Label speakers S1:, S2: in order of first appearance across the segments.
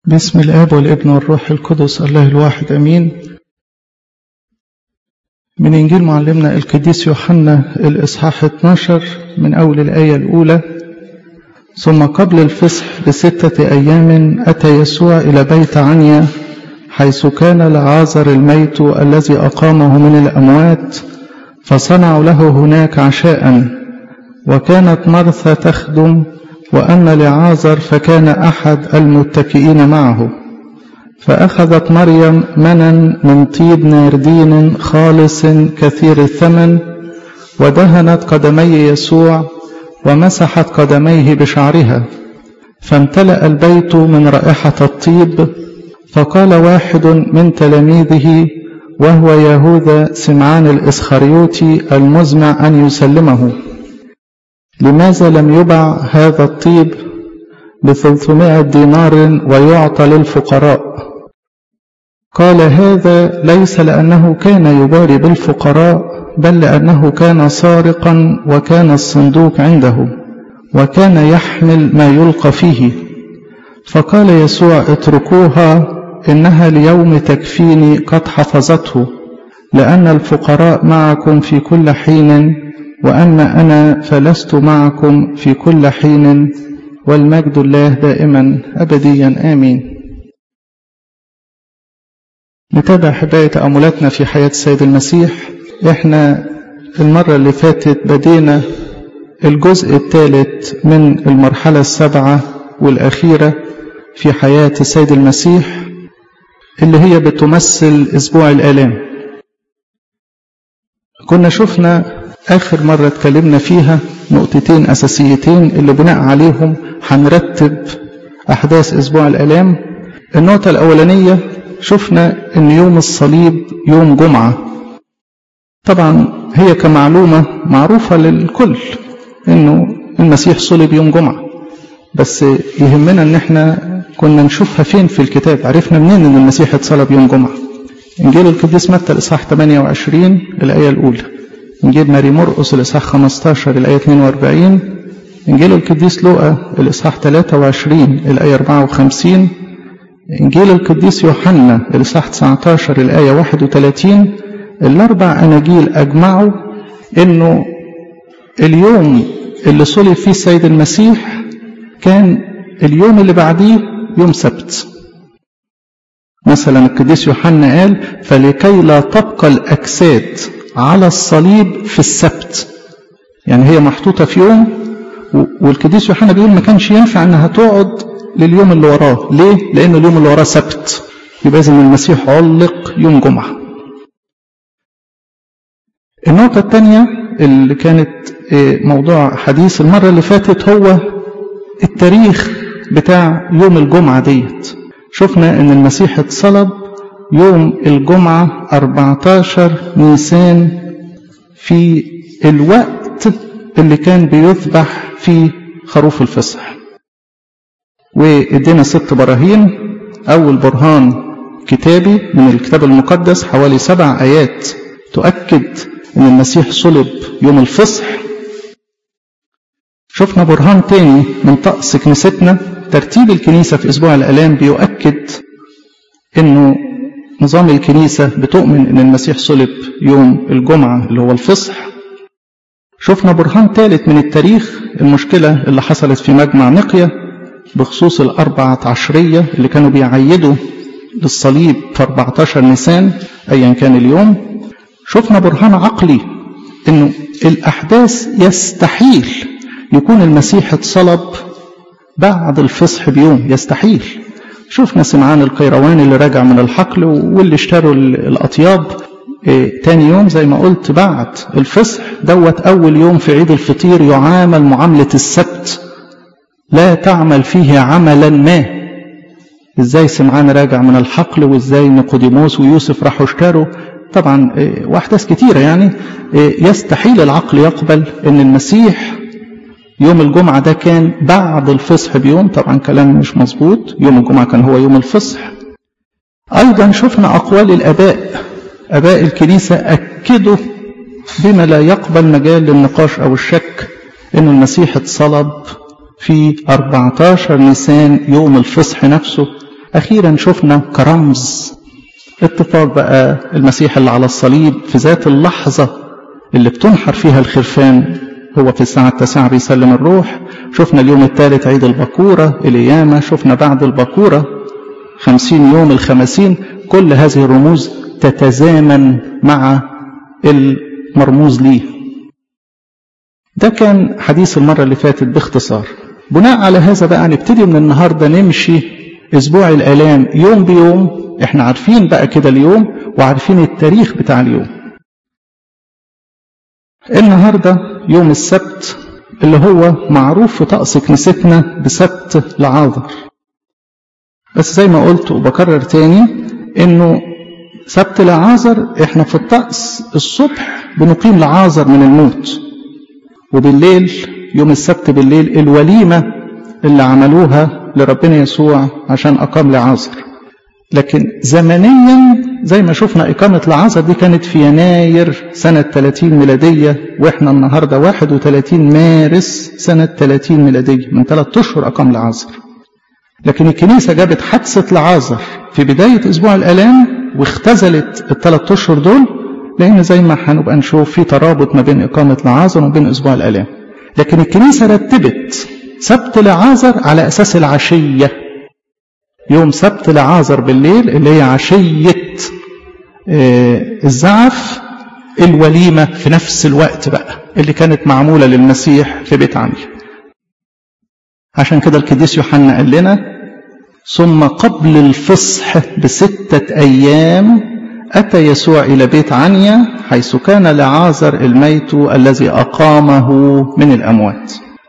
S1: باسم الآب والابن والروح القدس الله الواحد أمين من إنجيل معلمنا القديس يوحنا الإصحاح 12 من أول الآية الأولى ثم قبل الفصح بستة أيام أتى يسوع إلى بيت عنيا حيث كان لعازر الميت الذي أقامه من الأموات فصنعوا له هناك عشاء وكانت مرثا تخدم وأما لعازر فكان أحد المتكئين معه فأخذت مريم منا من طيب ناردين خالص كثير الثمن ودهنت قدمي يسوع ومسحت قدميه بشعرها فامتلأ البيت من رائحة الطيب فقال واحد من تلاميذه وهو يهوذا سمعان الإسخريوطي المزمع أن يسلمه لماذا لم يبع هذا الطيب بثلثمائة دينار ويعطى للفقراء قال هذا ليس لأنه كان يباري بالفقراء بل لأنه كان سارقا وكان الصندوق عنده وكان يحمل ما يلقى فيه فقال يسوع اتركوها إنها ليوم تكفيني قد حفظته لأن الفقراء معكم في كل حين وأما أنا فلست معكم في كل حين والمجد الله دائما أبديا آمين نتابع حباية تأملاتنا في حياة السيد المسيح احنا المرة اللي فاتت بدينا الجزء الثالث من المرحلة السابعة والأخيرة في حياة السيد المسيح اللي هي بتمثل أسبوع الآلام كنا شفنا آخر مرة اتكلمنا فيها نقطتين أساسيتين اللي بناء عليهم هنرتب أحداث أسبوع الآلام النقطة الأولانية شفنا أن يوم الصليب يوم جمعة طبعا هي كمعلومة معروفة للكل أنه المسيح صلب يوم جمعة بس يهمنا أن احنا كنا نشوفها فين في الكتاب عرفنا منين أن المسيح اتصلب يوم جمعة إنجيل القديس متى الإصحاح 28 الآية الأولى إنجيل ماري مرقس الإصحاح 15 الآية 42 إنجيل القديس لوقا الإصحاح 23 الآية 54 إنجيل القديس يوحنا الإصحاح 19 الآية 31 الأربع أناجيل أجمعوا إنه اليوم اللي صلب فيه السيد المسيح كان اليوم اللي بعديه يوم سبت مثلا القديس يوحنا قال فلكي لا تبقى الأجساد على الصليب في السبت يعني هي محطوطة في يوم والقديس يوحنا بيقول ما كانش ينفع انها تقعد لليوم اللي وراه ليه؟ لأن اليوم اللي وراه سبت يبقى إذن المسيح علق يوم جمعة النقطة الثانية اللي كانت موضوع حديث المرة اللي فاتت هو التاريخ بتاع يوم الجمعة ديت شفنا ان المسيح اتصلب يوم الجمعة 14 نيسان في الوقت اللي كان بيذبح فيه خروف الفصح وادينا ست براهين اول برهان كتابي من الكتاب المقدس حوالي سبع ايات تؤكد ان المسيح صلب يوم الفصح شفنا برهان تاني من طقس كنيستنا ترتيب الكنيسة في اسبوع الالام بيؤكد انه نظام الكنيسة بتؤمن ان المسيح صلب يوم الجمعة اللي هو الفصح شفنا برهان ثالث من التاريخ المشكلة اللي حصلت في مجمع نقية بخصوص الأربعة عشرية اللي كانوا بيعيدوا للصليب في 14 نيسان أيا كان اليوم شفنا برهان عقلي انه الأحداث يستحيل يكون المسيح اتصلب بعد الفصح بيوم يستحيل شفنا سمعان القيرواني اللي راجع من الحقل واللي اشتروا الأطياب اه تاني يوم زي ما قلت بعد الفصح دوت أول يوم في عيد الفطير يعامل معاملة السبت لا تعمل فيه عملا ما ازاي سمعان راجع من الحقل وازاي نيقوديموس ويوسف راحوا اشتروا طبعا اه واحداث كتيرة يعني اه يستحيل العقل يقبل ان المسيح يوم الجمعة ده كان بعد الفصح بيوم طبعا كلام مش مظبوط يوم الجمعة كان هو يوم الفصح أيضا شفنا أقوال الآباء آباء الكنيسة أكدوا بما لا يقبل مجال للنقاش أو الشك أن المسيح اتصلب في 14 نيسان يوم الفصح نفسه أخيرا شفنا كرمز اتفاق بقى المسيح اللي على الصليب في ذات اللحظة اللي بتنحر فيها الخرفان هو في الساعة التاسعة بيسلم الروح شفنا اليوم الثالث عيد البكورة القيامة شفنا بعد البكورة خمسين يوم الخمسين كل هذه الرموز تتزامن مع المرموز ليه ده كان حديث المرة اللي فاتت باختصار بناء على هذا بقى نبتدي من النهاردة نمشي أسبوع الآلام يوم بيوم احنا عارفين بقى كده اليوم وعارفين التاريخ بتاع اليوم النهاردة يوم السبت اللي هو معروف في طقس كنيستنا بسبت لعاذر بس زي ما قلت وبكرر تاني انه سبت لعازر احنا في الطقس الصبح بنقيم لعازر من الموت وبالليل يوم السبت بالليل الوليمة اللي عملوها لربنا يسوع عشان أقام لعازر لكن زمنيا زي ما شفنا إقامة لعازر دي كانت في يناير سنة 30 ميلادية وإحنا النهاردة 31 مارس سنة 30 ميلادية من ثلاث أشهر أقام لعازر لكن الكنيسة جابت حادثة لعازر في بداية أسبوع الآلام واختزلت الثلاث أشهر دول لأن زي ما هنبقى نشوف في ترابط ما بين إقامة لعازر وبين أسبوع الآلام لكن الكنيسة رتبت سبت لعازر على أساس العشية يوم سبت لعازر بالليل اللي هي عشية الزعف الوليمة في نفس الوقت بقى اللي كانت معمولة للمسيح في بيت عني عشان كده القديس يوحنا قال لنا ثم قبل الفصح بستة أيام أتى يسوع إلى بيت عنيا حيث كان لعازر الميت الذي أقامه من الأموات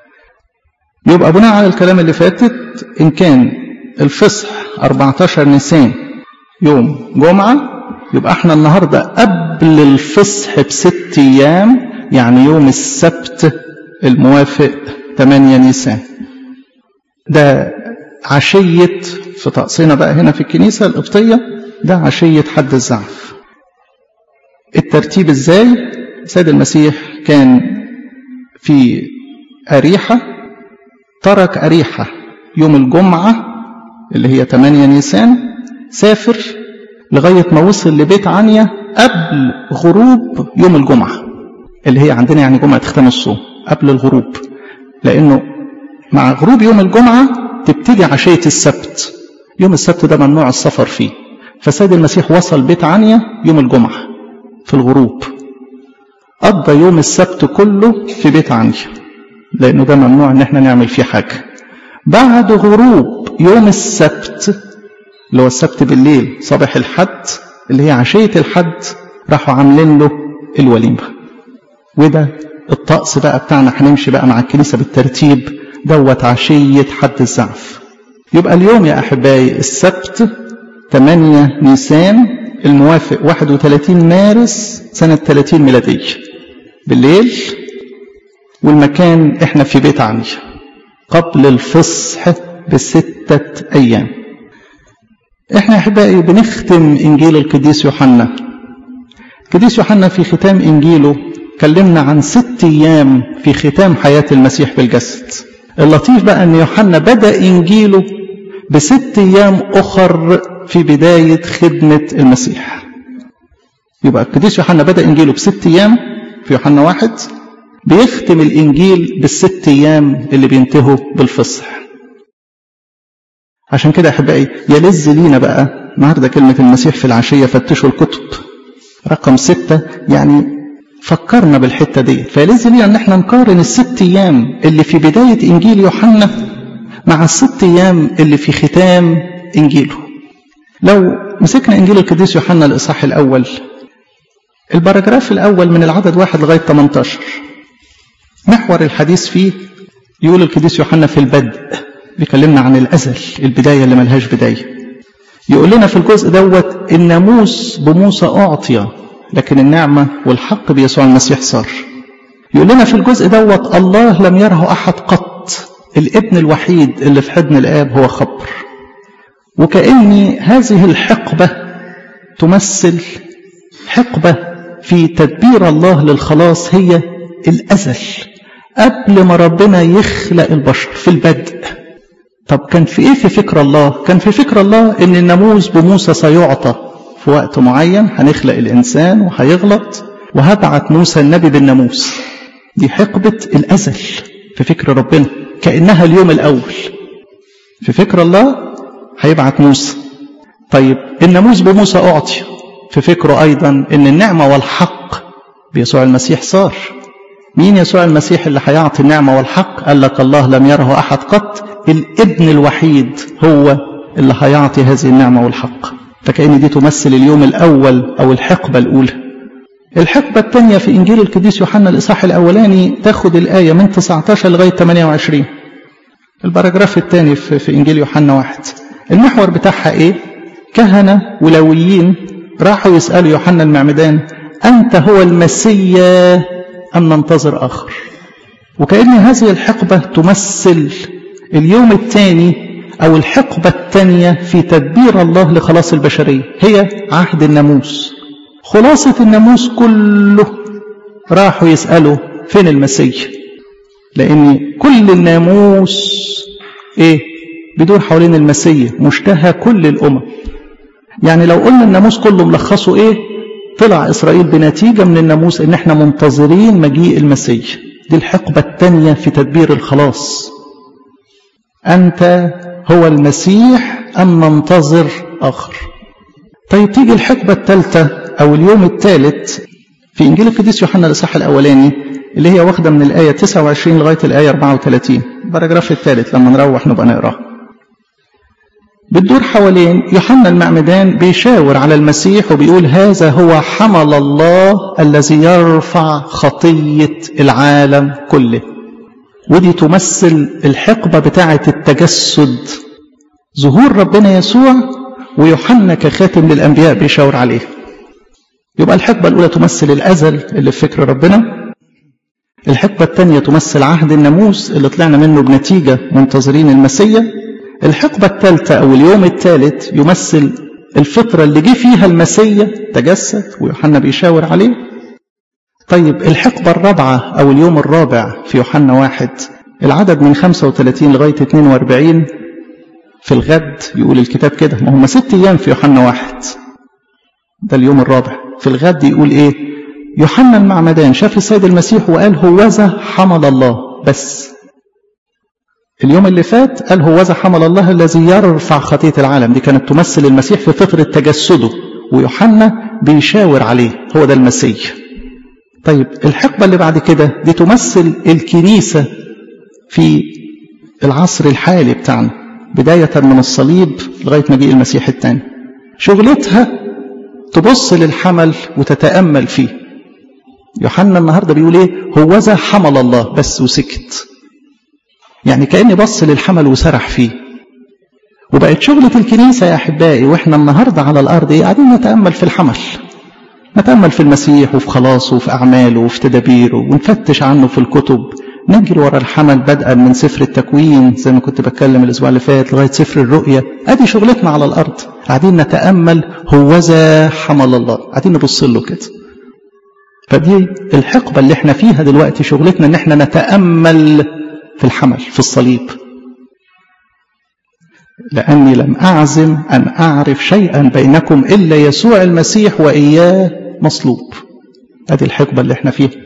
S1: يبقى بناء على الكلام اللي فاتت إن كان الفصح 14 نيسان يوم جمعة يبقى احنا النهاردة قبل الفصح بست أيام يعني يوم السبت الموافق 8 نيسان ده عشية في طقسنا بقى هنا في الكنيسة القبطية ده عشية حد الزعف الترتيب ازاي سيد المسيح كان في أريحة ترك أريحة يوم الجمعة اللي هي 8 نيسان سافر لغاية ما وصل لبيت عنيا قبل غروب يوم الجمعة اللي هي عندنا يعني جمعة ختام الصوم قبل الغروب لأنه مع غروب يوم الجمعة تبتدي عشية السبت يوم السبت ده ممنوع السفر فيه فسيد المسيح وصل بيت عنيا يوم الجمعة في الغروب قضى يوم السبت كله في بيت عنيا لأنه ده ممنوع إن احنا نعمل فيه حاجة بعد غروب يوم السبت اللي هو السبت بالليل صباح الحد اللي هي عشية الحد راحوا عاملين له الوليمة وده الطقس بقى بتاعنا هنمشي بقى مع الكنيسة بالترتيب دوت عشية حد الزعف يبقى اليوم يا أحبائي السبت 8 نيسان الموافق 31 مارس سنة 30 ميلادية بالليل والمكان احنا في بيت عني قبل الفصح بستة أيام احنا أحبائي بنختم إنجيل القديس يوحنا القديس يوحنا في ختام إنجيله كلمنا عن ست أيام في ختام حياة المسيح بالجسد اللطيف بقى أن يوحنا بدأ إنجيله بست أيام أخر في بداية خدمة المسيح يبقى القديس يوحنا بدأ إنجيله بست أيام في يوحنا واحد بيختم الإنجيل بالست أيام اللي بينتهوا بالفصح عشان كده أحبائي يلز لينا بقى النهارده كلمة المسيح في العشية فتشوا الكتب رقم ستة يعني فكرنا بالحتة دي فيلز لينا ان احنا نقارن الست ايام اللي في بداية انجيل يوحنا مع الست ايام اللي في ختام انجيله لو مسكنا انجيل القديس يوحنا الاصحاح الاول الباراجراف الاول من العدد واحد لغاية 18 محور الحديث فيه يقول القديس يوحنا في البدء بيكلمنا عن الازل البداية اللي ملهاش بداية يقول لنا في الجزء دوت الناموس بموسى اعطي لكن النعمة والحق بيسوع المسيح صار يقول لنا في الجزء دوت الله لم يره أحد قط الابن الوحيد اللي في حضن الآب هو خبر وكأني هذه الحقبة تمثل حقبة في تدبير الله للخلاص هي الأزل قبل ما ربنا يخلق البشر في البدء طب كان في ايه في فكر الله كان في فكر الله ان الناموس بموسى سيعطى في وقت معين هنخلق الانسان وهيغلط وهبعت موسى النبي بالناموس دي حقبة الأزل في فكر ربنا كأنها اليوم الأول في فكر الله هيبعت موسى طيب الناموس بموسى أعطي في فكره أيضا أن النعمة والحق بيسوع المسيح صار مين يسوع المسيح اللي هيعطي النعمة والحق قال لك الله لم يره أحد قط الابن الوحيد هو اللي هيعطي هذه النعمة والحق فكأن دي تمثل اليوم الأول أو الحقبة الأولى الحقبة الثانية في إنجيل القديس يوحنا الإصحاح الأولاني تاخد الآية من 19 لغاية 28 الباراجراف الثاني في, في إنجيل يوحنا واحد المحور بتاعها إيه؟ كهنة ولويين راحوا يسألوا يوحنا المعمدان أنت هو المسيا أم ننتظر آخر وكأن هذه الحقبة تمثل اليوم الثاني أو الحقبة الثانية في تدبير الله لخلاص البشرية هي عهد الناموس خلاصة الناموس كله راحوا يسألوا فين المسيح لأن كل الناموس إيه بدور حوالين المسيح مشتهى كل الأمم يعني لو قلنا الناموس كله ملخصه إيه طلع إسرائيل بنتيجة من الناموس إن إحنا منتظرين مجيء المسيح دي الحقبة الثانية في تدبير الخلاص أنت هو المسيح أم ننتظر آخر طيب تيجي الحقبة الثالثة أو اليوم الثالث في إنجيل القديس يوحنا الإصحاح الأولاني اللي هي واخدة من الآية 29 لغاية الآية 34 الباراجراف الثالث لما نروح نبقى نقراه بتدور حوالين يوحنا المعمدان بيشاور على المسيح وبيقول هذا هو حمل الله الذي يرفع خطية العالم كله ودي تمثل الحقبة بتاعة التجسد ظهور ربنا يسوع ويوحنا كخاتم للأنبياء بيشاور عليه يبقى الحقبة الأولى تمثل الأزل اللي في فكر ربنا الحقبة الثانية تمثل عهد الناموس اللي طلعنا منه بنتيجة منتظرين المسيا الحقبة الثالثة أو اليوم الثالث يمثل الفترة اللي جه فيها المسيا تجسد ويوحنا بيشاور عليه طيب الحقبة الرابعة أو اليوم الرابع في يوحنا واحد العدد من 35 لغاية 42 في الغد يقول الكتاب كده ما هم ست أيام في يوحنا واحد ده اليوم الرابع في الغد يقول إيه يوحنا المعمدان شاف السيد المسيح وقال هوذا حمل الله بس اليوم اللي فات قال هوذا حمل الله الذي يرفع خطية العالم دي كانت تمثل المسيح في فترة تجسده ويوحنا بيشاور عليه هو ده المسيح طيب الحقبة اللي بعد كده دي تمثل الكنيسة في العصر الحالي بتاعنا بداية من الصليب لغاية مجيء المسيح الثاني شغلتها تبص للحمل وتتأمل فيه يوحنا النهاردة بيقول ايه هوذا حمل الله بس وسكت يعني كأني بص للحمل وسرح فيه وبقت شغلة الكنيسة يا أحبائي وإحنا النهاردة على الأرض إيه قاعدين نتأمل في الحمل نتأمل في المسيح وفي خلاصه وفي أعماله وفي تدابيره ونفتش عنه في الكتب نجري ورا الحمل بدءا من سفر التكوين زي ما كنت بتكلم الأسبوع اللي فات لغاية سفر الرؤيا أدي شغلتنا على الأرض قاعدين نتأمل هوذا حمل الله قاعدين نبص له كده فدي الحقبة اللي احنا فيها دلوقتي شغلتنا ان احنا نتأمل في الحمل في الصليب لأني لم أعزم أن أعرف شيئا بينكم إلا يسوع المسيح وإياه مصلوب هذه الحقبة اللي احنا فيها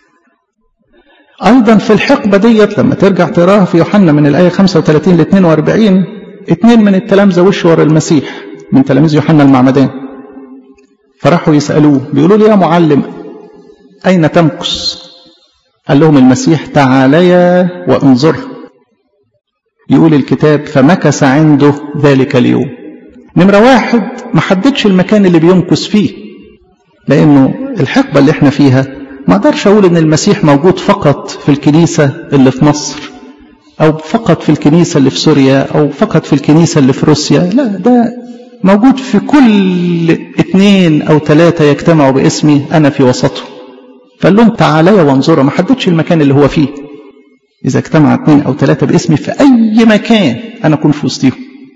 S1: أيضا في الحقبة ديت لما ترجع تراها في يوحنا من الآية 35 ل 42 اتنين من التلامذة وشوا ورا المسيح من تلاميذ يوحنا المعمدان فراحوا يسألوه بيقولوا له يا معلم أين تمكث قال لهم المسيح تعاليا وانظر يقول الكتاب فمكث عنده ذلك اليوم نمرة واحد ما حددش المكان اللي بيمكث فيه لأنه الحقبة اللي احنا فيها ما اقدرش أقول إن المسيح موجود فقط في الكنيسة اللي في مصر أو فقط في الكنيسة اللي في سوريا أو فقط في الكنيسة اللي في روسيا لا ده موجود في كل اثنين أو ثلاثة يجتمعوا باسمي أنا في وسطهم فقال لهم تعاليا وانظروا ما حددش المكان اللي هو فيه إذا اجتمع اثنين أو ثلاثة باسمي في أي مكان أنا أكون في وسطهم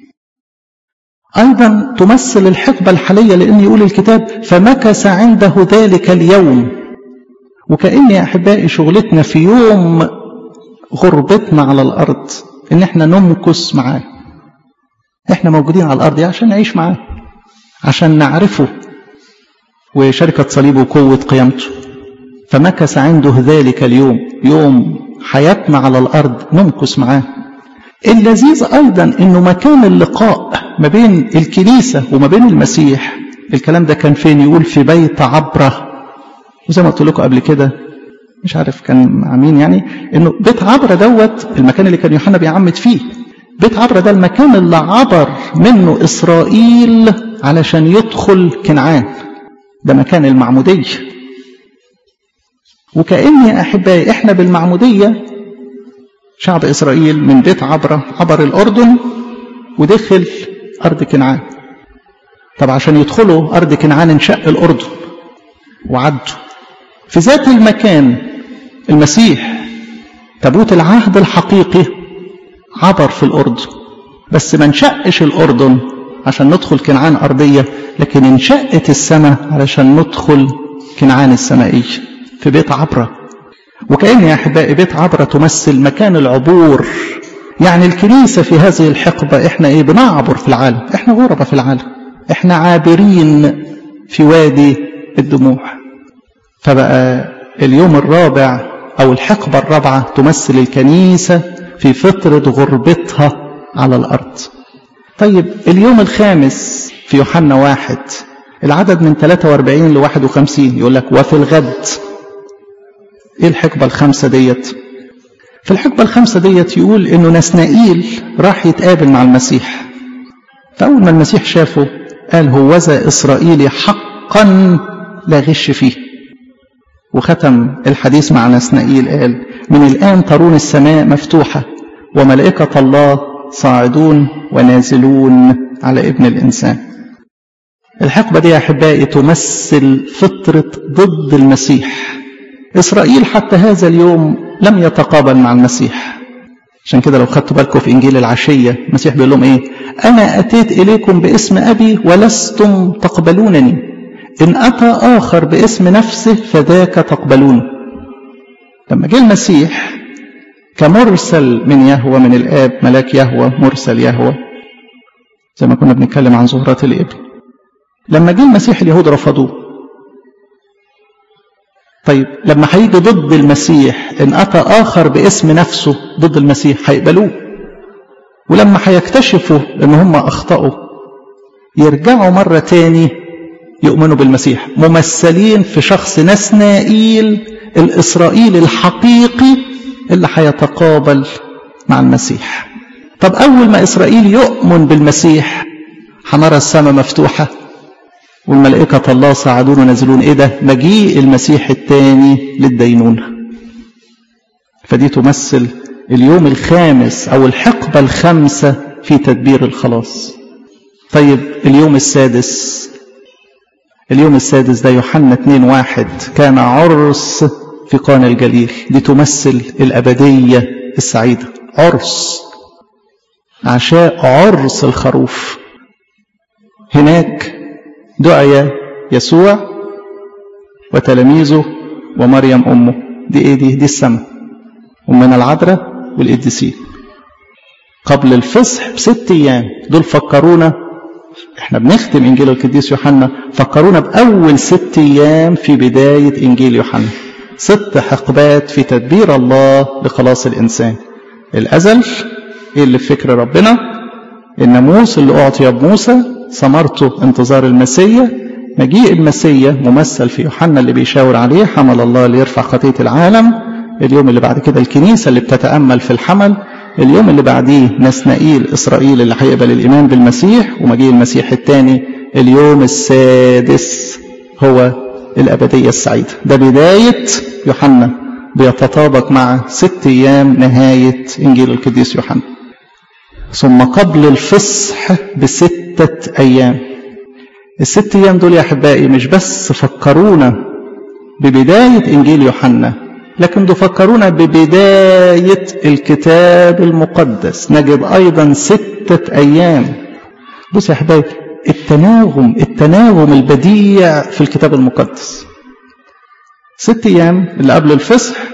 S1: أيضا تمثل الحقبة الحالية لأن يقول الكتاب فمكث عنده ذلك اليوم وكأن يا أحبائي شغلتنا في يوم غربتنا على الأرض ان احنا نمكس معاه احنا موجودين على الارض عشان نعيش معاه عشان نعرفه وشركة صليبه وقوة قيامته فمكث عنده ذلك اليوم يوم حياتنا على الأرض نمكث معاه اللذيذ أيضا أنه مكان اللقاء ما بين الكنيسة وما بين المسيح الكلام ده كان فين يقول في بيت عبرة وزي ما قلت لكم قبل كده مش عارف كان مع مين يعني انه بيت عبرة دوت المكان اللي كان يوحنا بيعمد فيه بيت عبرة ده المكان اللي عبر منه إسرائيل علشان يدخل كنعان ده مكان المعمودية وكأن يا أحبائي إحنا بالمعمودية شعب إسرائيل من بيت عبرة عبر الأردن ودخل أرض كنعان طب عشان يدخلوا أرض كنعان انشق الأردن وعدوا في ذات المكان المسيح تابوت العهد الحقيقي عبر في الأردن بس ما انشقش الأردن عشان ندخل كنعان أرضية لكن انشقت السماء علشان ندخل كنعان السمائية في بيت عبرة وكأن يا أحبائي بيت عبرة تمثل مكان العبور يعني الكنيسة في هذه الحقبة احنا ايه بنعبر في العالم احنا غربة في العالم احنا عابرين في وادي الدموع فبقى اليوم الرابع او الحقبة الرابعة تمثل الكنيسة في فترة غربتها على الأرض طيب اليوم الخامس في يوحنا واحد العدد من 43 ل 51 يقول لك وفي الغد ايه الحقبة الخامسة ديت في الحقبة الخامسة ديت يقول انه نسنائيل راح يتقابل مع المسيح فأول ما المسيح شافه قال هوذا إسرائيلي حقا لا غش فيه وختم الحديث مع نسنائيل قال من الآن ترون السماء مفتوحة وملائكة الله صاعدون ونازلون على ابن الإنسان الحقبة دي يا أحبائي تمثل فطرة ضد المسيح إسرائيل حتى هذا اليوم لم يتقابل مع المسيح عشان كده لو خدتوا بالكم في إنجيل العشية المسيح بيقول لهم إيه أنا أتيت إليكم باسم أبي ولستم تقبلونني إن أتى آخر باسم نفسه فذاك تقبلون لما جه المسيح كمرسل من يهوى من الآب ملاك يهوى مرسل يهوى زي ما كنا بنتكلم عن زهرات الإبل لما جه المسيح اليهود رفضوه طيب لما هيجي ضد المسيح إن أتى آخر باسم نفسه ضد المسيح هيقبلوه ولما هيكتشفوا إن هم أخطأوا يرجعوا مرة تاني يؤمنوا بالمسيح ممثلين في شخص نسنائيل الإسرائيلي الحقيقي اللي هيتقابل مع المسيح طب أول ما إسرائيل يؤمن بالمسيح هنرى السماء مفتوحة والملائكة الله صاعدون ونازلون إيه ده مجيء المسيح الثاني للدينونة فدي تمثل اليوم الخامس أو الحقبة الخامسة في تدبير الخلاص طيب اليوم السادس اليوم السادس ده يوحنا 2 واحد كان عرس في قانا الجليل دي تمثل الأبدية السعيدة عرس عشاء عرس الخروف هناك دعي يسوع وتلاميذه ومريم أمه دي إيه دي دي السماء ومن العذراء والقديسين قبل الفصح بست أيام دول فكرونا احنا بنختم إنجيل القديس يوحنا فكرونا بأول ست أيام في بداية إنجيل يوحنا ست حقبات في تدبير الله لخلاص الإنسان الأزل إيه اللي في فكر ربنا الناموس اللي أعطي بموسى ثمرته انتظار المسيا مجيء المسيا ممثل في يوحنا اللي بيشاور عليه حمل الله ليرفع خطية العالم اليوم اللي بعد كده الكنيسة اللي بتتأمل في الحمل اليوم اللي بعديه نسنائيل إسرائيل اللي هيقبل الإيمان بالمسيح ومجيء المسيح الثاني اليوم السادس هو الأبدية السعيدة ده بداية يوحنا بيتطابق مع ست أيام نهاية إنجيل القديس يوحنا ثم قبل الفصح بستة أيام الست أيام دول يا أحبائي مش بس فكرونا ببداية إنجيل يوحنا لكن تفكرونا ببداية الكتاب المقدس نجد أيضا ستة أيام بص يا أحبائي التناغم التناغم البديع في الكتاب المقدس ست أيام اللي قبل الفصح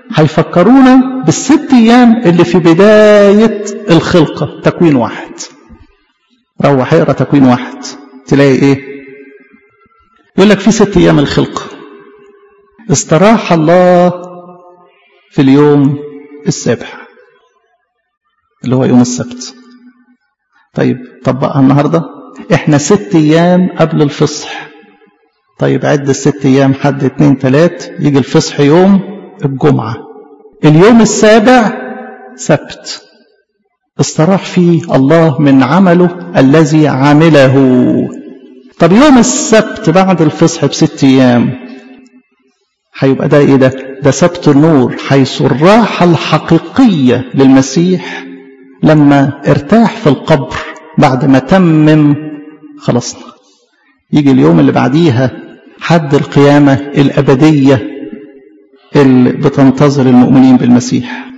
S1: هيفكرونا بالست أيام اللي في بداية الخلقة تكوين واحد روح اقرا تكوين واحد تلاقي ايه يقول لك في ست أيام الخلقة استراح الله في اليوم السابع اللي هو يوم السبت طيب طبقها النهاردة احنا ست ايام قبل الفصح طيب عد الست ايام حد اتنين تلات يجي الفصح يوم الجمعة اليوم السابع سبت استراح فيه الله من عمله الذي عمله طب يوم السبت بعد الفصح بست ايام هيبقى ده ايه ده ده سبت النور حيث الراحة الحقيقية للمسيح لما ارتاح في القبر بعد ما تمم خلصنا يجي اليوم اللي بعديها حد القيامة الأبدية اللي بتنتظر المؤمنين بالمسيح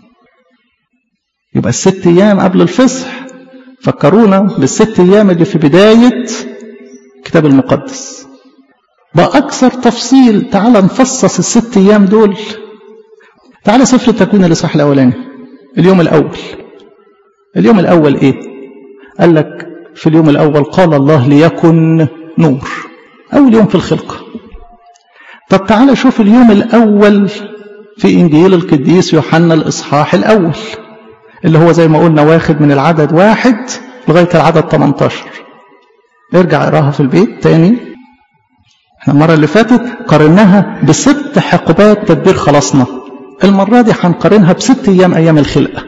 S1: يبقى الست أيام قبل الفصح فكرونا بالست أيام اللي في بداية الكتاب المقدس بأكثر تفصيل تعال نفصص الست أيام دول تعال سفر التكوين الإصحاح الأولاني اليوم الأول اليوم الأول إيه قال لك في اليوم الأول قال الله ليكن نور أول يوم في الخلقة طب تعال شوف اليوم الأول في إنجيل القديس يوحنا الإصحاح الأول اللي هو زي ما قلنا واخد من العدد واحد لغاية العدد 18 ارجع اقراها في البيت تاني احنا المرة اللي فاتت قارناها بست حقبات تدبير خلاصنا المرة دي هنقارنها بست أيام أيام الخلقة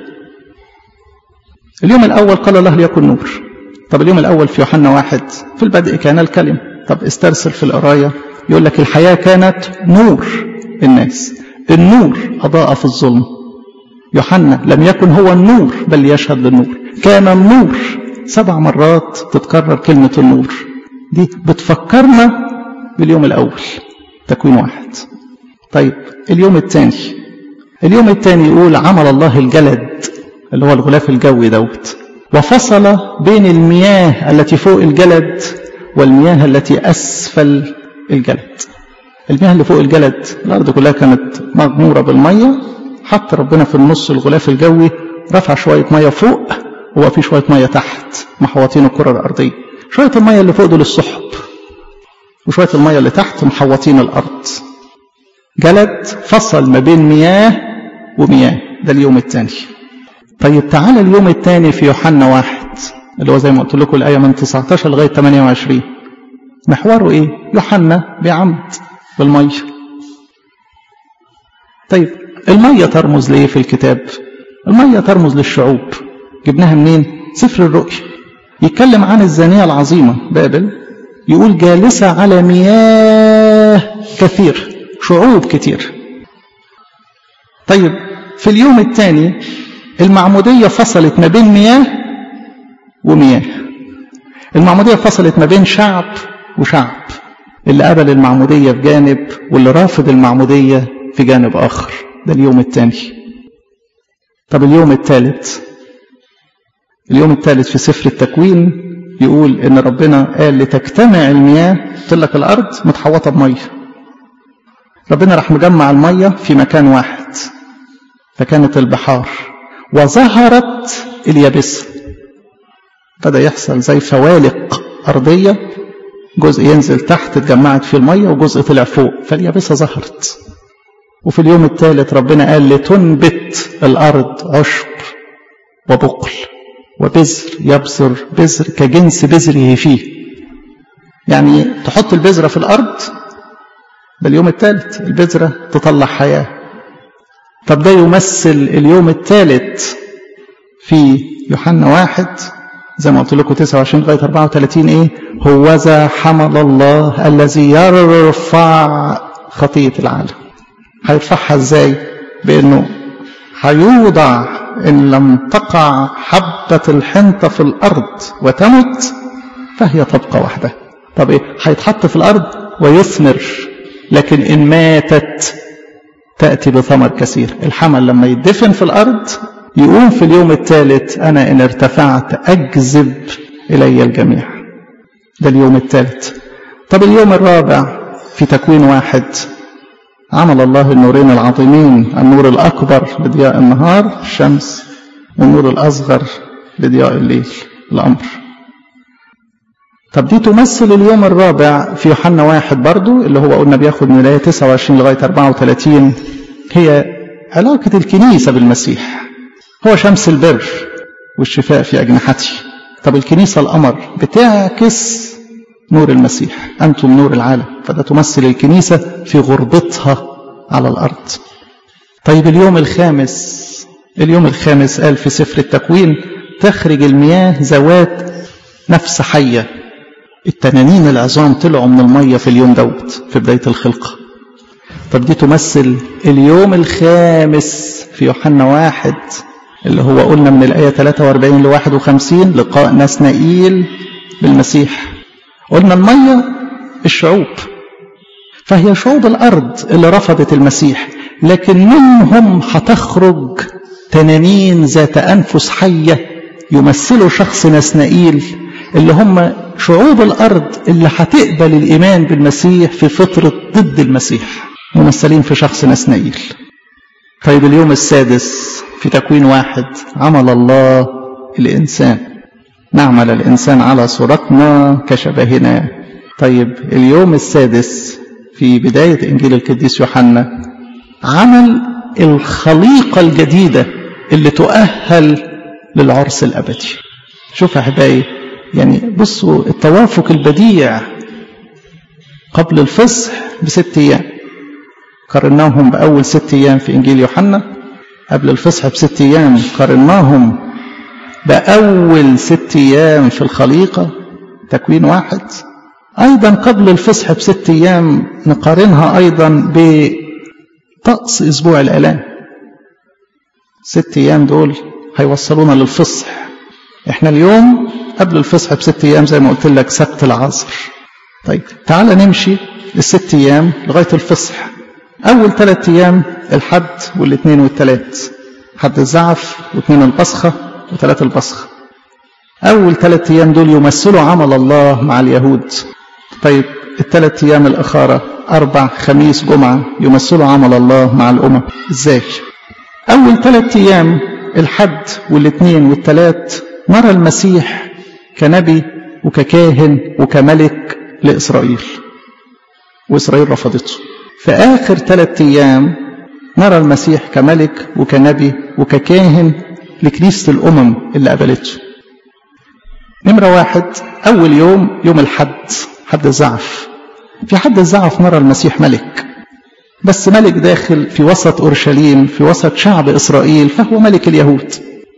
S1: اليوم الأول قال الله ليكن نور طب اليوم الأول في يوحنا واحد في البدء كان الكلم طب استرسل في القراية يقول لك الحياة كانت نور الناس النور أضاء في الظلم يوحنا لم يكن هو النور بل يشهد للنور كان النور سبع مرات تتكرر كلمة النور دي بتفكرنا باليوم الأول تكوين واحد طيب اليوم الثاني اليوم الثاني يقول عمل الله الجلد اللي هو الغلاف الجوي دوت وفصل بين المياه التي فوق الجلد والمياه التي أسفل الجلد المياه اللي فوق الجلد الأرض كلها كانت مغمورة بالمية حط ربنا في النص الغلاف الجوي رفع شوية مية فوق وبقى في شوية مية تحت محوطين الكرة الأرضية شوية المية اللي فوق دول السحب وشوية المية اللي تحت محوطين الأرض جلد فصل ما بين مياه ومياه ده اليوم الثاني طيب تعالى اليوم الثاني في يوحنا واحد اللي هو زي ما قلت لكم الآية من 19 لغاية 28 محوره إيه؟ يوحنا بعمد بالمية طيب المية ترمز لإيه في الكتاب؟ المية ترمز للشعوب جبناها منين؟ سفر الرؤيا يتكلم عن الزانية العظيمة بابل يقول جالسة على مياه كثير شعوب كتير طيب في اليوم الثاني المعمودية فصلت ما بين مياه ومياه المعمودية فصلت ما بين شعب وشعب اللي قبل المعمودية في جانب واللي رافض المعمودية في جانب آخر ده اليوم الثاني طب اليوم الثالث اليوم الثالث في سفر التكوين يقول ان ربنا قال لتجتمع المياه قلت لك الارض متحوطه بميه ربنا راح مجمع الميه في مكان واحد فكانت البحار وظهرت اليابسه بدا يحصل زي فوالق ارضيه جزء ينزل تحت اتجمعت فيه الميه وجزء طلع فوق فاليابسه ظهرت وفي اليوم الثالث ربنا قال لتنبت الارض عشب وبقل وبذر يبذر بذر كجنس بذره فيه يعني تحط البذرة في الأرض باليوم الثالث البذرة تطلع حياة طب ده يمثل اليوم الثالث في يوحنا واحد زي ما قلت لكم 29 لغاية 34 إيه هوذا حمل الله الذي يرفع خطية العالم هيرفعها إزاي بأنه هيوضع إن لم تقع حبة الحنطة في الأرض وتمت فهي تبقى وحدها طب إيه هيتحط في الأرض ويثمر لكن إن ماتت تأتي بثمر كثير الحمل لما يدفن في الأرض يقوم في اليوم الثالث أنا إن ارتفعت أجذب إلي الجميع ده اليوم الثالث طب اليوم الرابع في تكوين واحد عمل الله النورين العظيمين النور الأكبر لضياء النهار الشمس والنور الأصغر لضياء الليل الأمر طب دي تمثل اليوم الرابع في يوحنا واحد برضو اللي هو قلنا بياخد من الآية 29 لغاية 34 هي علاقة الكنيسة بالمسيح هو شمس البر والشفاء في أجنحته طب الكنيسة القمر بتعكس نور المسيح أنتم نور العالم فده تمثل الكنيسة في غربتها على الأرض طيب اليوم الخامس اليوم الخامس قال في سفر التكوين تخرج المياه ذوات نفس حية التنانين العظام طلعوا من المية في اليوم دوت في بداية الخلقة طب دي تمثل اليوم الخامس في يوحنا واحد اللي هو قلنا من الآية 43 ل 51 لقاء نسنائيل بالمسيح قلنا المية الشعوب فهي شعوب الأرض اللي رفضت المسيح لكن منهم هتخرج تنانين ذات أنفس حية يمثلوا شخص نسنائيل اللي هم شعوب الأرض اللي هتقبل الإيمان بالمسيح في فترة ضد المسيح ممثلين في شخص نسنائيل طيب اليوم السادس في تكوين واحد عمل الله الإنسان نعمل الإنسان على صورتنا كشبهنا طيب اليوم السادس في بداية إنجيل القديس يوحنا عمل الخليقة الجديدة اللي تؤهل للعرس الأبدي شوف يا أحبائي يعني بصوا التوافق البديع قبل الفصح بست أيام قارناهم بأول ست أيام في إنجيل يوحنا قبل الفصح بست أيام قارناهم بأول ست أيام في الخليقة تكوين واحد أيضا قبل الفصح بست أيام نقارنها أيضا بطقس أسبوع الآلام ست أيام دول هيوصلونا للفصح احنا اليوم قبل الفصح بست أيام زي ما قلت لك سبت العصر طيب تعال نمشي الست أيام لغاية الفصح أول ثلاث أيام الحد والاثنين والثلاث حد الزعف واثنين البصخة وثلاث البصخة أول ثلاث أيام دول يمثلوا عمل الله مع اليهود طيب الثلاث أيام الأخرى أربع خميس جمعة يمثلوا عمل الله مع الأمم إزاي؟ أول ثلاث أيام الحد والاثنين والثلاث نرى المسيح كنبي وككاهن وكملك لإسرائيل وإسرائيل رفضته في آخر ثلاث أيام نرى المسيح كملك وكنبي وككاهن لكنيسة الأمم اللي قبلته نمرة واحد أول يوم يوم الحد حد الزعف في حد الزعف نرى المسيح ملك بس ملك داخل في وسط أورشليم في وسط شعب إسرائيل فهو ملك اليهود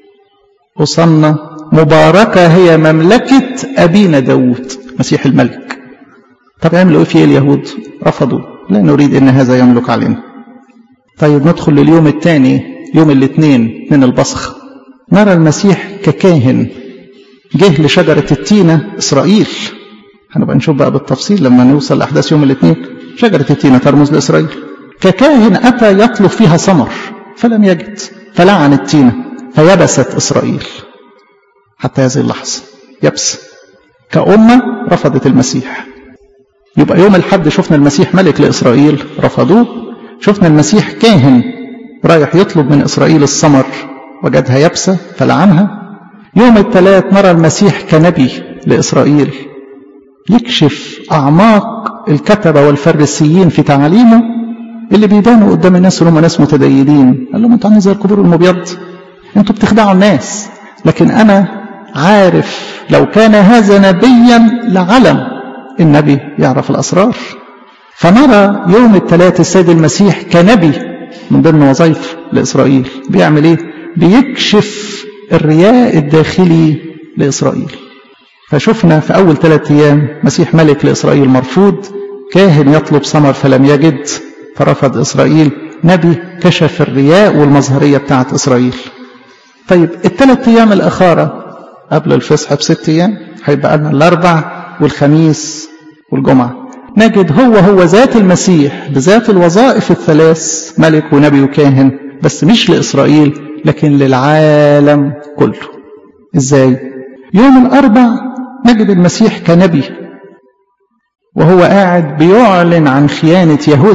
S1: وصلنا مباركة هي مملكة أبينا داود مسيح الملك طب يعملوا إيه في اليهود رفضوا لا نريد أن هذا يملك علينا طيب ندخل لليوم الثاني يوم الاثنين من البصخ نرى المسيح ككاهن جه لشجرة التينة إسرائيل هنبقى نشوف بقى بالتفصيل لما نوصل لأحداث يوم الاثنين شجرة التينة ترمز لإسرائيل ككاهن أتى يطلب فيها ثمر فلم يجد فلعن التينة فيبست إسرائيل حتى هذه اللحظة يبس كأمة رفضت المسيح يبقى يوم الحد شفنا المسيح ملك لإسرائيل رفضوه شفنا المسيح كاهن رايح يطلب من إسرائيل الثمر وجدها يبسة فلعنها يوم الثلاث نرى المسيح كنبي لإسرائيل يكشف أعماق الكتبة والفريسيين في تعاليمه اللي بيبانوا قدام الناس اللي هم ناس متدينين قال لهم انتوا عاملين زي القبور المبيض انتوا بتخدعوا الناس لكن انا عارف لو كان هذا نبيا لعلم النبي يعرف الاسرار فنرى يوم الثلاث السيد المسيح كنبي من ضمن وظائف لاسرائيل بيعمل ايه بيكشف الرياء الداخلي لاسرائيل فشفنا في اول ثلاث ايام مسيح ملك لاسرائيل مرفوض كاهن يطلب ثمر فلم يجد فرفض إسرائيل نبي كشف الرياء والمظهرية بتاعت إسرائيل طيب الثلاث أيام الأخارة قبل الفصح بست أيام هيبقى لنا الأربع والخميس والجمعة نجد هو هو ذات المسيح بذات الوظائف الثلاث ملك ونبي وكاهن بس مش لإسرائيل لكن للعالم كله إزاي؟ يوم الأربع نجد المسيح كنبي وهو قاعد بيعلن عن خيانة يهوذا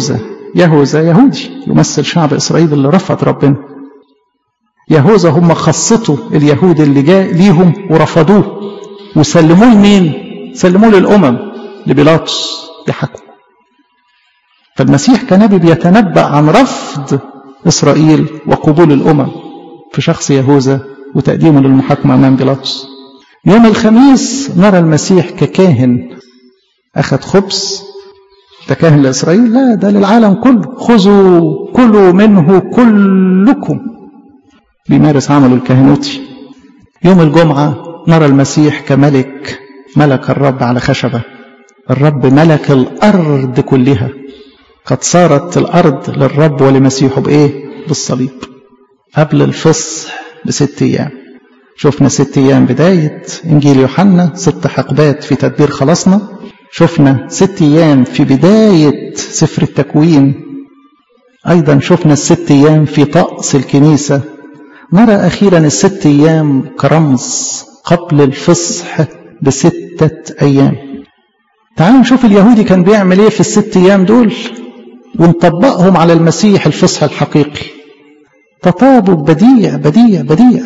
S1: يهوذا يهودي يمثل شعب إسرائيل اللي رفض ربنا يهوذا هم خاصته اليهود اللي جاء ليهم ورفضوه وسلموه لمين سلموه للأمم لبيلاطس يحكم فالمسيح كنبي بيتنبأ عن رفض إسرائيل وقبول الأمم في شخص يهوذا وتقديمه للمحاكمة أمام بيلاطس يوم الخميس نرى المسيح ككاهن أخذ خبز ده كاهن لإسرائيل لا ده للعالم كله خذوا كلوا منه كلكم بيمارس عمله الكهنوتي يوم الجمعة نرى المسيح كملك ملك الرب على خشبة الرب ملك الأرض كلها قد صارت الأرض للرب ولمسيحه بإيه؟ بالصليب قبل الفصح بست أيام شفنا ست أيام بداية إنجيل يوحنا ست حقبات في تدبير خلاصنا شفنا ست أيام في بداية سفر التكوين أيضا شفنا الست أيام في طقس الكنيسة نرى أخيرا الست أيام كرمز قبل الفصح بستة أيام تعالوا نشوف اليهودي كان بيعمل ايه في الست ايام دول ونطبقهم على المسيح الفصح الحقيقي تطابق بديع بديع بديع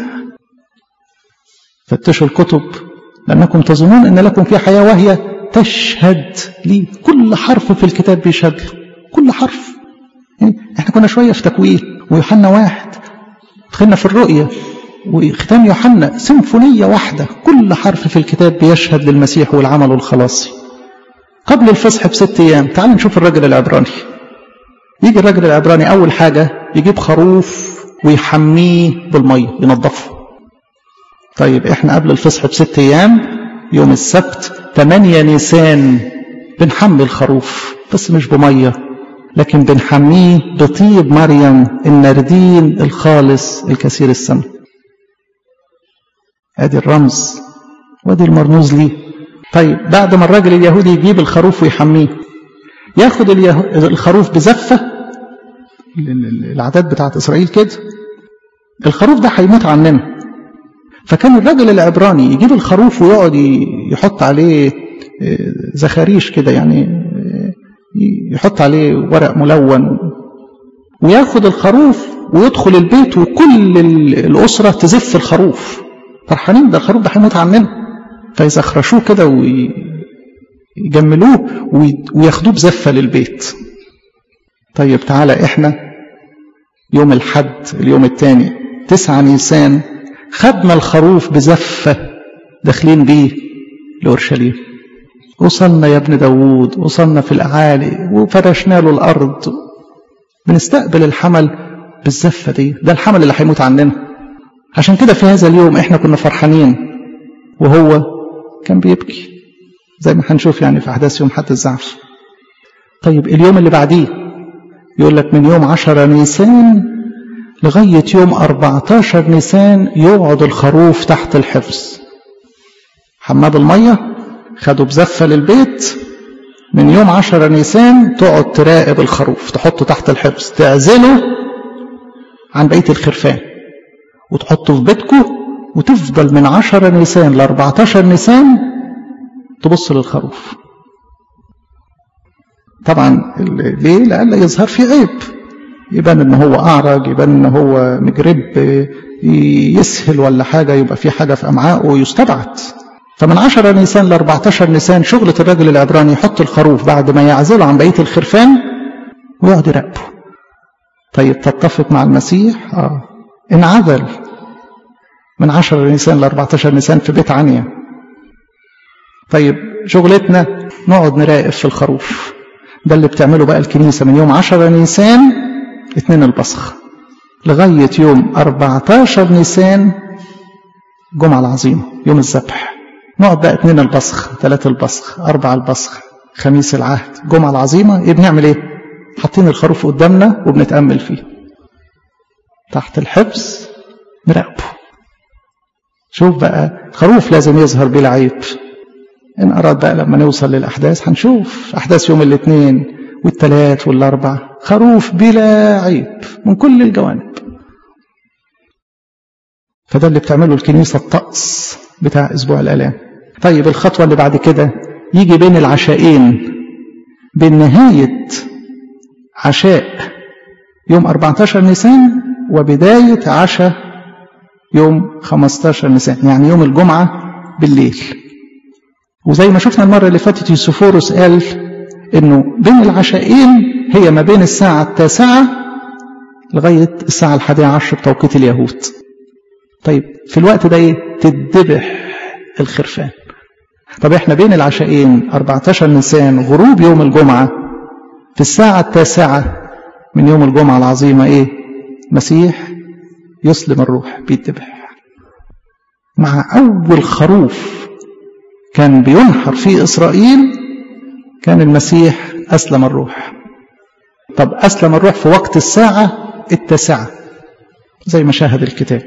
S1: فتشوا الكتب لأنكم تظنون أن لكم في حياة وهي تشهد لي كل حرف في الكتاب بيشهد له كل حرف يعني احنا كنا شوية في تكوين ويوحنا واحد دخلنا في الرؤية وختام يوحنا سيمفونية واحدة كل حرف في الكتاب بيشهد للمسيح والعمل الخلاصي قبل الفصح بست أيام تعال نشوف الرجل العبراني يجي الرجل العبراني أول حاجة يجيب خروف ويحميه بالمية ينظفه طيب احنا قبل الفصح بست أيام يوم السبت 8 نيسان بنحمي الخروف بس مش بمية لكن بنحميه بطيب مريم النردين الخالص الكثير السمن ادي الرمز وادي المرموز ليه طيب بعد ما الراجل اليهودي يجيب الخروف ويحميه ياخد الخروف بزفة العادات بتاعت إسرائيل كده الخروف ده هيموت عننا فكان الراجل العبراني يجيب الخروف ويقعد يحط عليه زخاريش كده يعني يحط عليه ورق ملون وياخد الخروف ويدخل البيت وكل الأسرة تزف الخروف فرحانين ده الخروف ده هيموت عننا فيزخرشوه كده ويجملوه وياخدوه بزفة للبيت طيب تعالى احنا يوم الحد اليوم الثاني تسعة نيسان خدنا الخروف بزفة داخلين بيه لأورشليم وصلنا يا ابن داوود وصلنا في الأعالي وفرشنا له الأرض بنستقبل الحمل بالزفة دي ده الحمل اللي هيموت عننا عشان كده في هذا اليوم احنا كنا فرحانين وهو كان بيبكي زي ما هنشوف يعني في أحداث يوم حد الزعف طيب اليوم اللي بعديه يقول لك من يوم عشرة نيسان لغاية يوم 14 نيسان يقعد الخروف تحت الحفظ حماد المية خدوا بزفة للبيت من يوم 10 نيسان تقعد تراقب الخروف تحطه تحت الحفظ تعزله عن بقية الخرفان وتحطه في بيتكم وتفضل من 10 نيسان ل 14 نيسان تبص للخروف طبعا ليه لألا يظهر في عيب يبان ان هو اعرج يبان ان هو مجرب يسهل ولا حاجة يبقى في حاجة في امعائه يستبعد فمن 10 نيسان ل 14 نيسان شغلة الراجل العبراني يحط الخروف بعد ما يعزله عن بقية الخرفان ويقعد يراقبه طيب تتفق مع المسيح اه انعزل من 10 نيسان ل 14 نيسان في بيت عنيا طيب شغلتنا نقعد نراقب في الخروف ده اللي بتعمله بقى الكنيسة من يوم 10 نيسان اتنين البصخ لغاية يوم 14 نيسان الجمعة العظيمة يوم الذبح نقعد بقى اتنين البصخ ثلاثة البصخ أربعة البصخ خميس العهد الجمعة العظيمة ايه بنعمل ايه حاطين الخروف قدامنا وبنتأمل فيه تحت الحبس نراقبه شوف بقى خروف لازم يظهر بلا عيب إن أراد بقى لما نوصل للأحداث هنشوف أحداث يوم الاثنين والثلاث والأربع خروف بلا عيب من كل الجوانب فده اللي بتعمله الكنيسة الطقس بتاع أسبوع الآلام طيب الخطوة اللي بعد كده يجي بين العشاءين بين نهاية عشاء يوم 14 نيسان وبداية عشاء يوم 15 نيسان يعني يوم الجمعة بالليل وزي ما شفنا المرة اللي فاتت يوسفورس قال انه بين العشاءين هي ما بين الساعة التاسعة لغاية الساعة الحادية عشر بتوقيت اليهود طيب في الوقت ده ايه تدبح الخرفان طب احنا بين العشاءين 14 نيسان غروب يوم الجمعة في الساعة التاسعة من يوم الجمعة العظيمة ايه مسيح يسلم الروح بيتذبح مع أول خروف كان بينحر في إسرائيل كان المسيح أسلم الروح طب أسلم الروح في وقت الساعة التاسعة زي ما شاهد الكتاب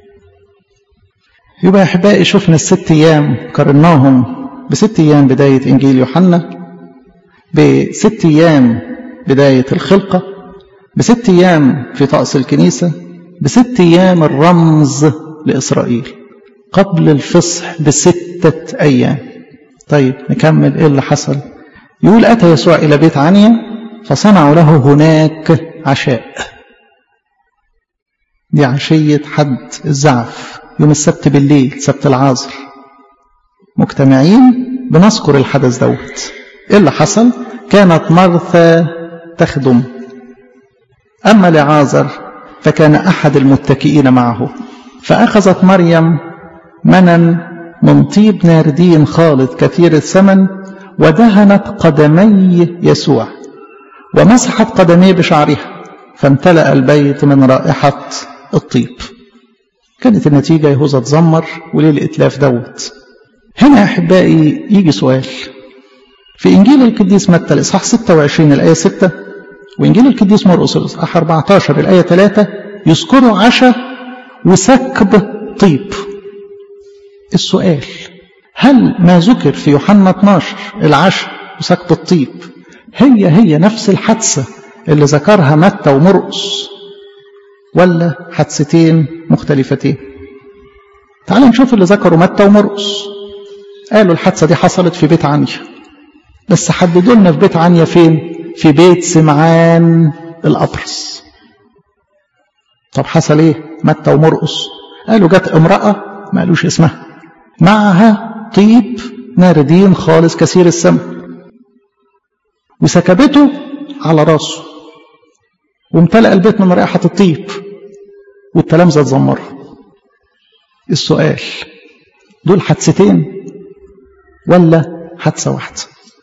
S1: يبقى يا أحبائي شفنا الست أيام قارناهم بست أيام بداية إنجيل يوحنا بست أيام بداية الخلقة بست أيام في طقس الكنيسة بست أيام الرمز لإسرائيل قبل الفصح بستة أيام طيب نكمل إيه اللي حصل يقول أتى يسوع إلى بيت عنيا فصنعوا له هناك عشاء دي عشية حد الزعف يوم السبت بالليل سبت العصر مجتمعين بنذكر الحدث دوت ايه اللي حصل كانت مرثا تخدم اما لعازر فكان احد المتكئين معه فاخذت مريم منا من طيب ناردين خالد كثير الثمن ودهنت قدمي يسوع ومسحت قدميه بشعرها فامتلأ البيت من رائحة الطيب كانت النتيجة يهوذا اتذمر وليه الإتلاف دوت هنا يا أحبائي يجي سؤال في إنجيل القديس متى الإصحاح 26 الآية 6 وإنجيل القديس مرقس الإصحاح 14 الآية 3 يذكروا عشاء وسكب طيب السؤال هل ما ذكر في يوحنا 12 العشاء وسكب الطيب هي هي نفس الحادثة اللي ذكرها متى ومرقس ولا حادثتين مختلفتين تعال نشوف اللي ذكروا متى ومرقس قالوا الحادثة دي حصلت في بيت عنيا بس حددوا لنا في بيت عنيا فين في بيت سمعان الأبرص طب حصل ايه متى ومرقس قالوا جت امرأة ما قالوش اسمها معها طيب ناردين خالص كثير الثمن وسكبته على راسه وامتلأ البيت من رائحة الطيب والتلامذة اتذمروا السؤال دول حادثتين ولا حادثة واحدة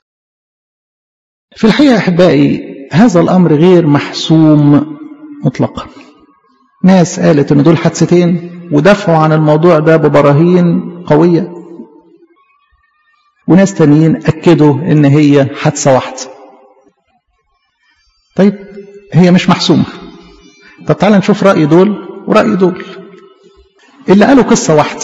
S1: في الحقيقة أحبائي هذا الأمر غير محسوم مطلقا ناس قالت ان دول حادثتين ودافعوا عن الموضوع ده ببراهين قوية وناس تانيين أكدوا ان هي حادثة واحدة طيب هي مش محسومة طب تعالى نشوف رأي دول ورأي دول اللي قالوا قصة واحدة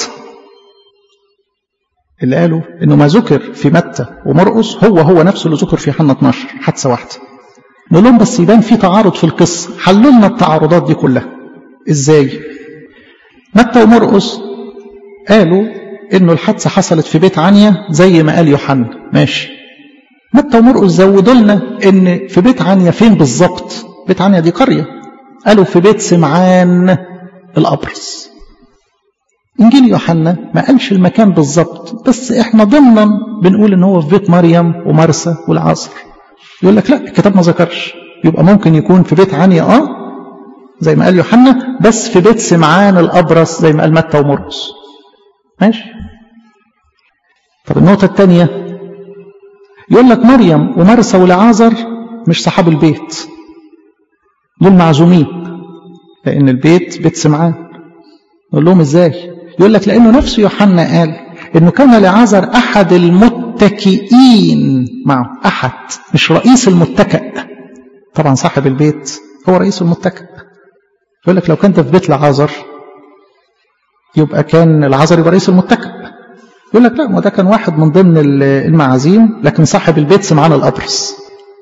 S1: اللي قالوا انه ما ذكر في متى ومرقس هو هو نفسه اللي ذكر في يوحنا 12 حادثة واحدة نقول لهم بس يبان في تعارض في القصة حلوا لنا التعارضات دي كلها ازاي متى ومرقس قالوا انه الحادثة حصلت في بيت عنيا زي ما قال يوحنا ماشي متى ومرقس زودوا لنا ان في بيت عنيا فين بالظبط بيت عنيا دي قرية قالوا في بيت سمعان الأبرص إنجيل يوحنا ما قالش المكان بالظبط بس إحنا ضمنا بنقول إن هو في بيت مريم ومرسى والعصر يقول لك لا الكتاب ما ذكرش يبقى ممكن يكون في بيت عنيا آه زي ما قال يوحنا بس في بيت سمعان الأبرص زي ما قال متى ومرقس ماشي طب النقطة الثانية يقول لك مريم ومرسى والعازر مش صحاب البيت دول معزومين لأن البيت بيت سمعان نقول لهم ازاي يقول لك لأنه نفسه يوحنا قال إنه كان لعازر أحد المتكئين معه أحد مش رئيس المتكئ طبعا صاحب البيت هو رئيس المتكئ يقول لك لو كنت في بيت لعازر يبقى كان العازر يبقى رئيس المتكئ يقول لك لا ما ده كان واحد من ضمن المعازيم لكن صاحب البيت سمعان الأبرص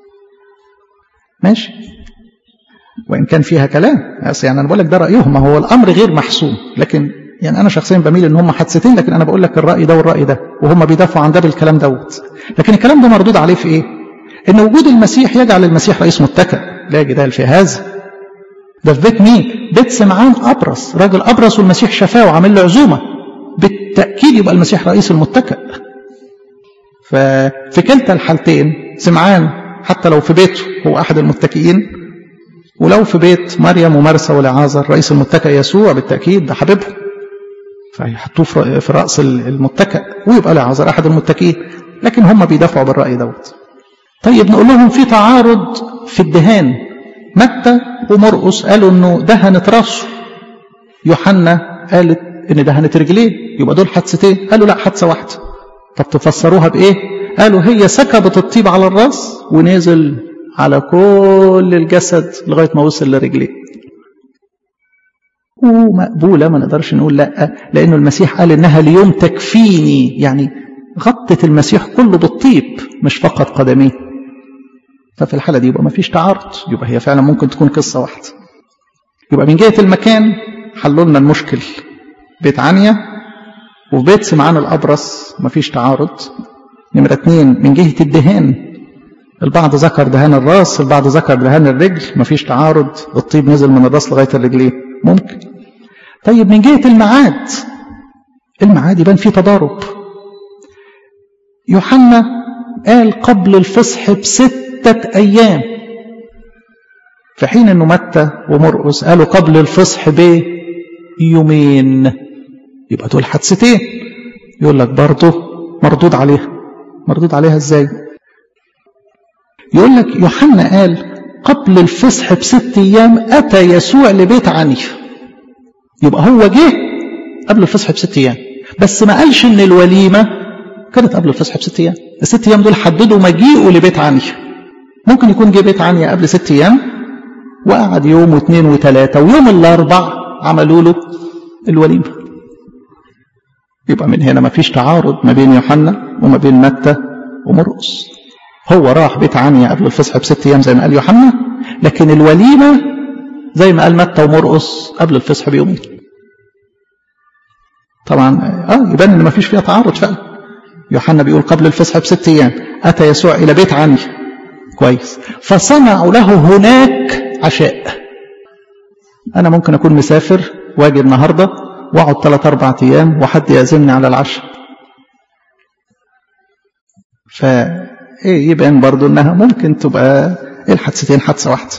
S1: ماشي وإن كان فيها كلام بس يعني أنا بقول لك ده رأيهم ما هو الأمر غير محسوم لكن يعني أنا شخصيا بميل إن هم حادثتين لكن أنا بقول لك الرأي ده والرأي ده وهم بيدافعوا عن ده بالكلام دوت لكن الكلام ده مردود عليه في إيه؟ ان وجود المسيح يجعل المسيح رئيس متكئ لا جدال في هذا ده في بيت مين بيت سمعان ابرص راجل ابرص والمسيح شفاه وعامل له عزومه بالتاكيد يبقى المسيح رئيس المتكئ ففي كلتا الحالتين سمعان حتى لو في بيته هو احد المتكئين ولو في بيت مريم ومرسى ولعازر رئيس المتكئ يسوع بالتاكيد ده حبيبهم فيحطوه في راس المتكئ ويبقى لعازر احد المتكئين لكن هم بيدافعوا بالراي دوت طيب نقول لهم في تعارض في الدهان متى ومرقس قالوا انه دهنت راسه يوحنا قالت ان دهنت رجليه يبقى دول حادثتين قالوا لا حادثه واحده طب تفسروها بايه قالوا هي سكبت الطيب على الراس ونزل على كل الجسد لغايه ما وصل لرجليه ومقبولة ما نقدرش نقول لا لأنه المسيح قال إنها اليوم تكفيني يعني غطت المسيح كله بالطيب مش فقط قدميه ففي الحالة دي يبقى ما فيش تعارض يبقى هي فعلا ممكن تكون قصة واحدة يبقى من جهة المكان حلوا لنا المشكل بيت عنيا وفي بيت سمعان الأبرص ما فيش تعارض نمرة اتنين من جهة الدهان البعض ذكر دهان الراس البعض ذكر دهان الرجل ما فيش تعارض الطيب نزل من الراس لغاية الرجلين ممكن طيب من جهة الميعاد الميعاد يبان فيه تضارب يوحنا قال قبل الفصح بستة أيام في حين أنه متى ومرقس قالوا قبل الفصح بيومين يبقى دول حادثتين يقول لك برضه مردود عليها مردود عليها ازاي يقول لك يوحنا قال قبل الفصح بست ايام اتى يسوع لبيت عنيا يبقى هو جه قبل الفصح بست ايام بس ما قالش ان الوليمه كانت قبل الفصح بست ايام الست ايام دول حددوا مجيئه لبيت عنيا ممكن يكون جه بيت عنيا قبل ست ايام وقعد يوم واثنين وثلاثه ويوم الاربع عملوا له الوليمه يبقى من هنا ما فيش تعارض ما بين يوحنا وما بين متى ومرقس هو راح بيت عنيا قبل الفصح بست ايام زي ما قال يوحنا لكن الوليمه زي ما قال متى ومرقس قبل الفصح بيومين طبعا اه يبان ان ما فيش فيها تعارض فعلا يوحنا بيقول قبل الفصح بست ايام اتى يسوع الى بيت عنيا كويس فصنعوا له هناك عشاء انا ممكن اكون مسافر واجي النهارده واقعد ثلاث اربع ايام وحد يعزمني على العشاء ف ايه يبان برضو انها ممكن تبقى الحادثتين حادثه واحده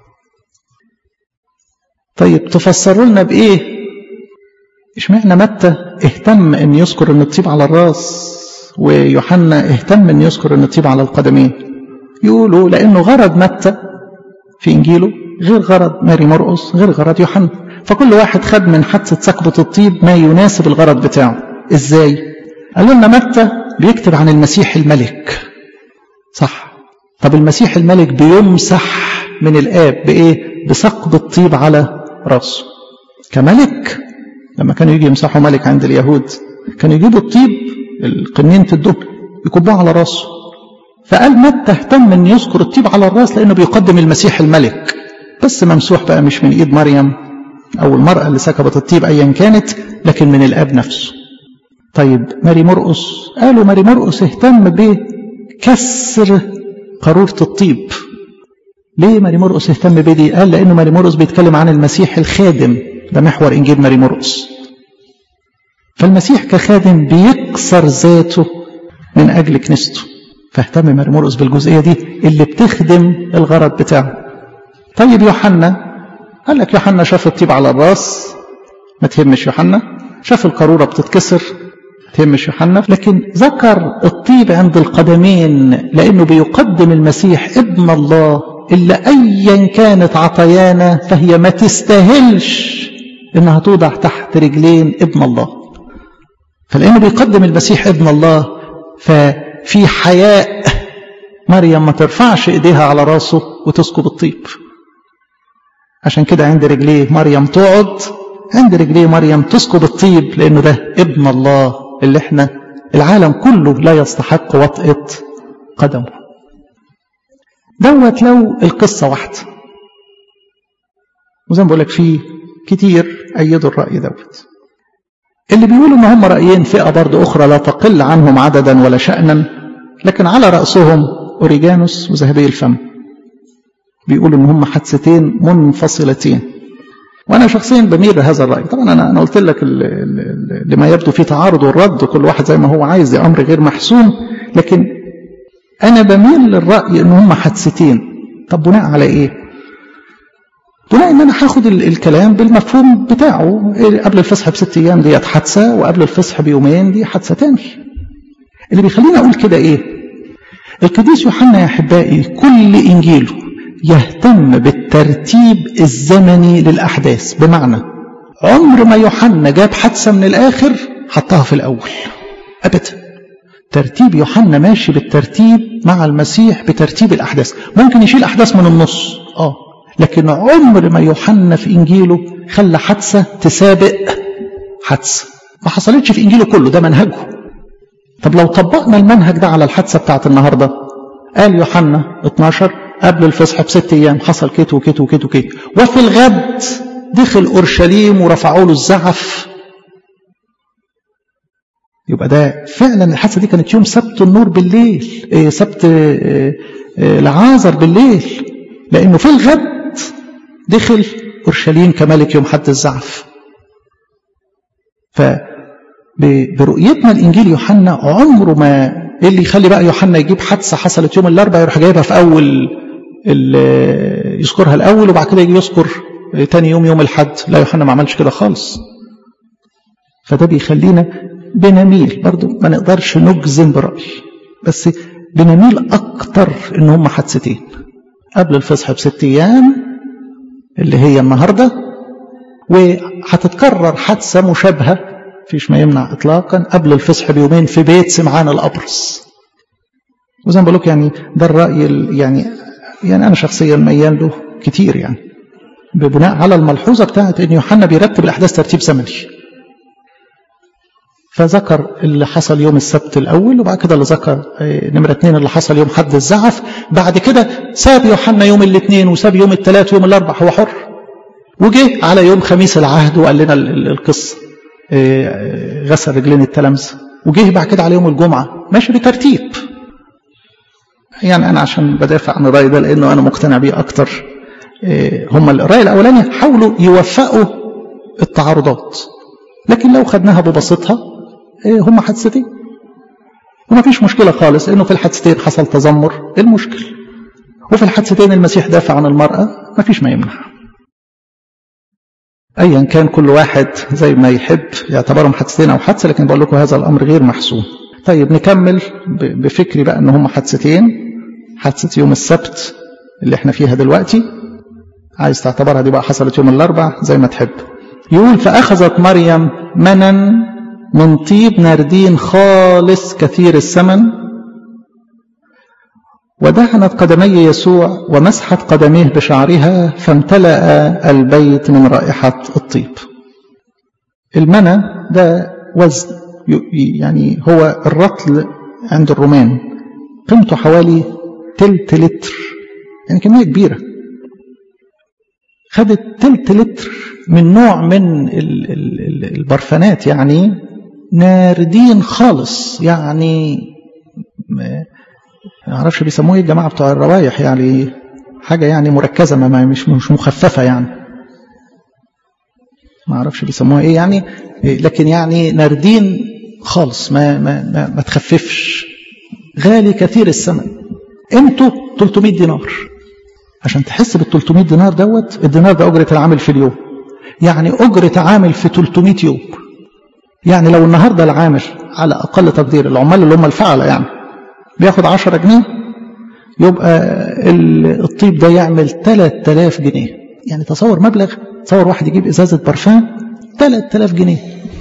S1: طيب تفسروا لنا بايه اشمعنى متى اهتم ان يذكر ان الطيب على الراس ويوحنا اهتم ان يذكر ان الطيب على القدمين يقولوا لانه غرض متى في انجيله غير غرض ماري مرقس غير غرض يوحنا فكل واحد خد من حادثة سكبة الطيب ما يناسب الغرض بتاعه ازاي قالوا لنا متى بيكتب عن المسيح الملك صح طب المسيح الملك بيمسح من الآب بإيه بسقب الطيب على راسه كملك لما كانوا يجي يمسحوا ملك عند اليهود كانوا يجيبوا الطيب القنينة الدهن يكبوه على راسه فقال متى اهتم ان يذكر الطيب على الراس لانه بيقدم المسيح الملك بس ممسوح بقى مش من ايد مريم او المرأة اللي سكبت الطيب ايا كانت لكن من الاب نفسه طيب ماري مرقس قالوا ماري مرقس اهتم بكسر قارورة الطيب ليه ماري مرقس اهتم بدي قال لانه ماري مرقس بيتكلم عن المسيح الخادم ده محور انجيل ماري مرقس فالمسيح كخادم بيكسر ذاته من اجل كنيسته فاهتم ماري مرقس بالجزئيه دي اللي بتخدم الغرض بتاعه طيب يوحنا قال لك يوحنا شاف الطيب على الراس ما تهمش يوحنا شاف القارورة بتتكسر ما تهمش يوحنا لكن ذكر الطيب عند القدمين لأنه بيقدم المسيح ابن الله إلا أيا كانت عطايانا فهي ما تستاهلش إنها توضع تحت رجلين ابن الله فلأنه بيقدم المسيح ابن الله ففي حياء مريم ما ترفعش ايديها على راسه وتسكب الطيب عشان كده عند رجليه مريم تقعد عند رجليه مريم تسكب الطيب لانه ده ابن الله اللي احنا العالم كله لا يستحق وطئة قدمه دوت لو القصة واحدة وزي ما بقول لك في كتير أيدوا الرأي دوت اللي بيقولوا ان هم رأيين فئة برضه أخرى لا تقل عنهم عددا ولا شأنا لكن على رأسهم أوريجانوس وذهبي الفم بيقولوا إن هم حادثتين منفصلتين وأنا شخصيا بميل لهذا الرأي طبعا أنا أنا قلت لك لما يبدو فيه تعارض والرد كل واحد زي ما هو عايز ده أمر غير محسوم لكن أنا بميل للرأي إن هم حادثتين طب بناء على إيه؟ بناء ان انا هاخد الكلام بالمفهوم بتاعه قبل الفصح بست ايام ديت حادثه وقبل الفصح بيومين دي حادثه تاني اللي بيخليني اقول كده ايه القديس يوحنا يا احبائي كل انجيله يهتم بالترتيب الزمني للاحداث بمعنى عمر ما يوحنا جاب حادثه من الاخر حطها في الاول ابدا ترتيب يوحنا ماشي بالترتيب مع المسيح بترتيب الاحداث ممكن يشيل احداث من النص اه لكن عمر ما يوحنا في انجيله خلى حادثه تسابق حادثه ما حصلتش في انجيله كله ده منهجه طب لو طبقنا المنهج ده على الحادثه بتاعت النهارده قال يوحنا 12 قبل الفصح بست ايام حصل كيت وكيت وكيت وكيت وفي الغد دخل اورشليم ورفعوا له الزعف يبقى ده فعلا الحادثه دي كانت يوم سبت النور بالليل إيه سبت إيه إيه العازر بالليل لانه في الغد دخل اورشليم كملك يوم حد الزعف ف برؤيتنا الانجيل يوحنا عمره ما ايه اللي يخلي بقى يوحنا يجيب حادثه حصلت يوم الاربعاء يروح جايبها في اول يذكرها الاول وبعد كده يجي يذكر تاني يوم يوم الحد لا يوحنا ما عملش كده خالص فده بيخلينا بنميل برضو ما نقدرش نجزم برأي بس بنميل اكتر ان هم حادثتين قبل الفصح بست ايام اللي هي النهارده وهتتكرر حادثه مشابهه فيش ما يمنع اطلاقا قبل الفصح بيومين في بيت سمعان الابرص وزي ما بقول لك يعني ده الراي يعني يعني انا شخصيا ميال له كتير يعني ببناء على الملحوظه بتاعت ان يوحنا بيرتب الاحداث ترتيب زمني فذكر اللي حصل يوم السبت الاول وبعد كده اللي ذكر نمره اثنين اللي حصل يوم حد الزعف بعد كده ساب يوحنا يوم الاثنين وساب يوم الثلاث ويوم الاربع هو حر وجه على يوم خميس العهد وقال لنا القصه غسل رجلين التلامذه وجه بعد كده على يوم الجمعه ماشي بترتيب يعني انا عشان بدافع عن الراي ده لانه انا مقتنع بيه اكتر هم الراي الاولاني حاولوا يوفقوا التعارضات لكن لو خدناها ببساطها هم حادثتين وما فيش مشكلة خالص انه في الحادثتين حصل تذمر ايه المشكل وفي الحادثتين المسيح دافع عن المرأة ما فيش ما يمنع ايا كان كل واحد زي ما يحب يعتبرهم حادثتين او حادثة لكن بقول لكم هذا الامر غير محسوم طيب نكمل بفكري بقى ان هم حادثتين حادثة يوم السبت اللي احنا فيها دلوقتي عايز تعتبرها دي بقى حصلت يوم الاربع زي ما تحب يقول فأخذت مريم منا من طيب نردين خالص كثير الثمن ودهنت قدمي يسوع ومسحت قدميه بشعرها فامتلأ البيت من رائحة الطيب المنى ده وزن يعني هو الرطل عند الرومان قيمته حوالي تلت لتر يعني كمية كبيرة خدت تلت لتر من نوع من البرفانات يعني ناردين خالص يعني ما اعرفش بيسموه ايه الجماعه بتوع الروايح يعني حاجه يعني مركزه ما مش مش مخففه يعني ما اعرفش بيسموها ايه يعني لكن يعني ناردين خالص ما ما ما, ما تخففش غالي كثير الثمن قيمته 300 دينار عشان تحس بال 300 دينار دوت الدينار ده اجره العامل في اليوم يعني اجره عامل في 300 يوم يعني لو النهارده العامل على اقل تقدير العمال اللي هم الفعله يعني بياخد 10 جنيه يبقى الطيب ده يعمل 3000 جنيه يعني تصور مبلغ تصور واحد يجيب ازازه برفان 3000 جنيه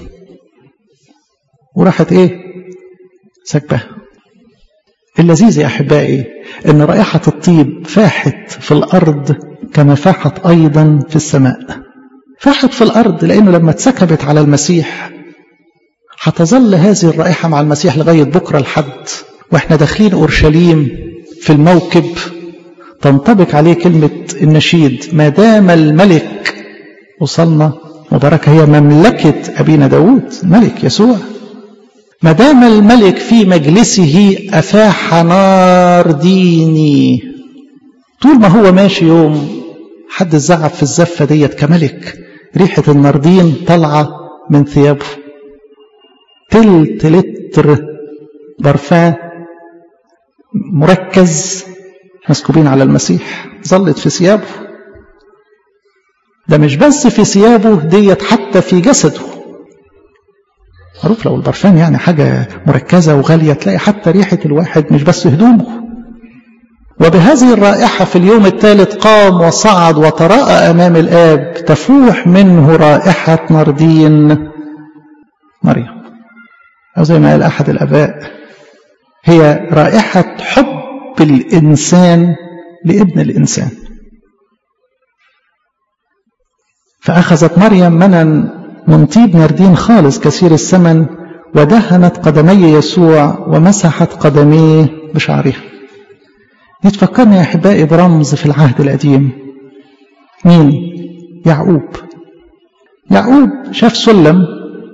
S1: وراحت ايه سكبه اللذيذ يا احبائي ان رائحه الطيب فاحت في الارض كما فاحت ايضا في السماء فاحت في الارض لانه لما اتسكبت على المسيح هتظل هذه الرائحه مع المسيح لغايه بكره الحد واحنا داخلين اورشليم في الموكب تنطبق عليه كلمه النشيد ما دام الملك وصلنا مباركه هي مملكه ابينا داود ملك يسوع ما دام الملك في مجلسه أفاح نار ديني طول ما هو ماشي يوم حد زعب في الزفة ديت كملك ريحة الناردين طالعة من ثيابه تلت لتر برفان مركز مسكوبين على المسيح ظلت في ثيابه ده مش بس في ثيابه ديت حتى في جسده معروف لو البرفان يعني حاجة مركزة وغالية تلاقي حتى ريحة الواحد مش بس هدومه وبهذه الرائحة في اليوم الثالث قام وصعد وتراءى أمام الآب تفوح منه رائحة نردين مريم أو زي ما قال أحد الآباء هي رائحة حب الإنسان لابن الإنسان فأخذت مريم منا من طيب نردين خالص كثير الثمن ودهنت قدمي يسوع ومسحت قدميه بشعرها دي تفكرني يا أحبائي برمز في العهد القديم مين؟ يعقوب يعقوب شاف سلم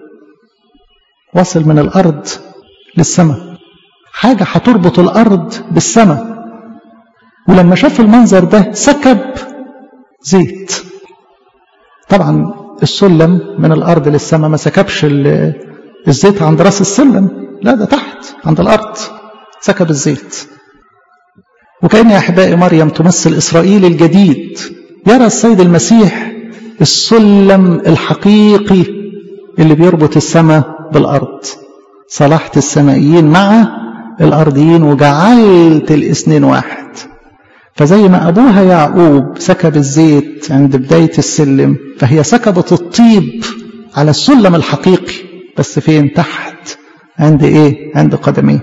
S1: وصل من الأرض للسماء حاجة هتربط الأرض بالسماء ولما شاف المنظر ده سكب زيت طبعا السلم من الأرض للسماء ما سكبش الزيت عند راس السلم لا ده تحت عند الأرض سكب الزيت وكأن يا أحبائي مريم تمثل إسرائيل الجديد يرى السيد المسيح السلم الحقيقي اللي بيربط السماء بالأرض صلحت السمائيين مع الأرضيين وجعلت الاثنين واحد فزي ما أبوها يعقوب سكب الزيت عند بداية السلم فهي سكبت الطيب على السلم الحقيقي بس فين تحت عند إيه عند قدميه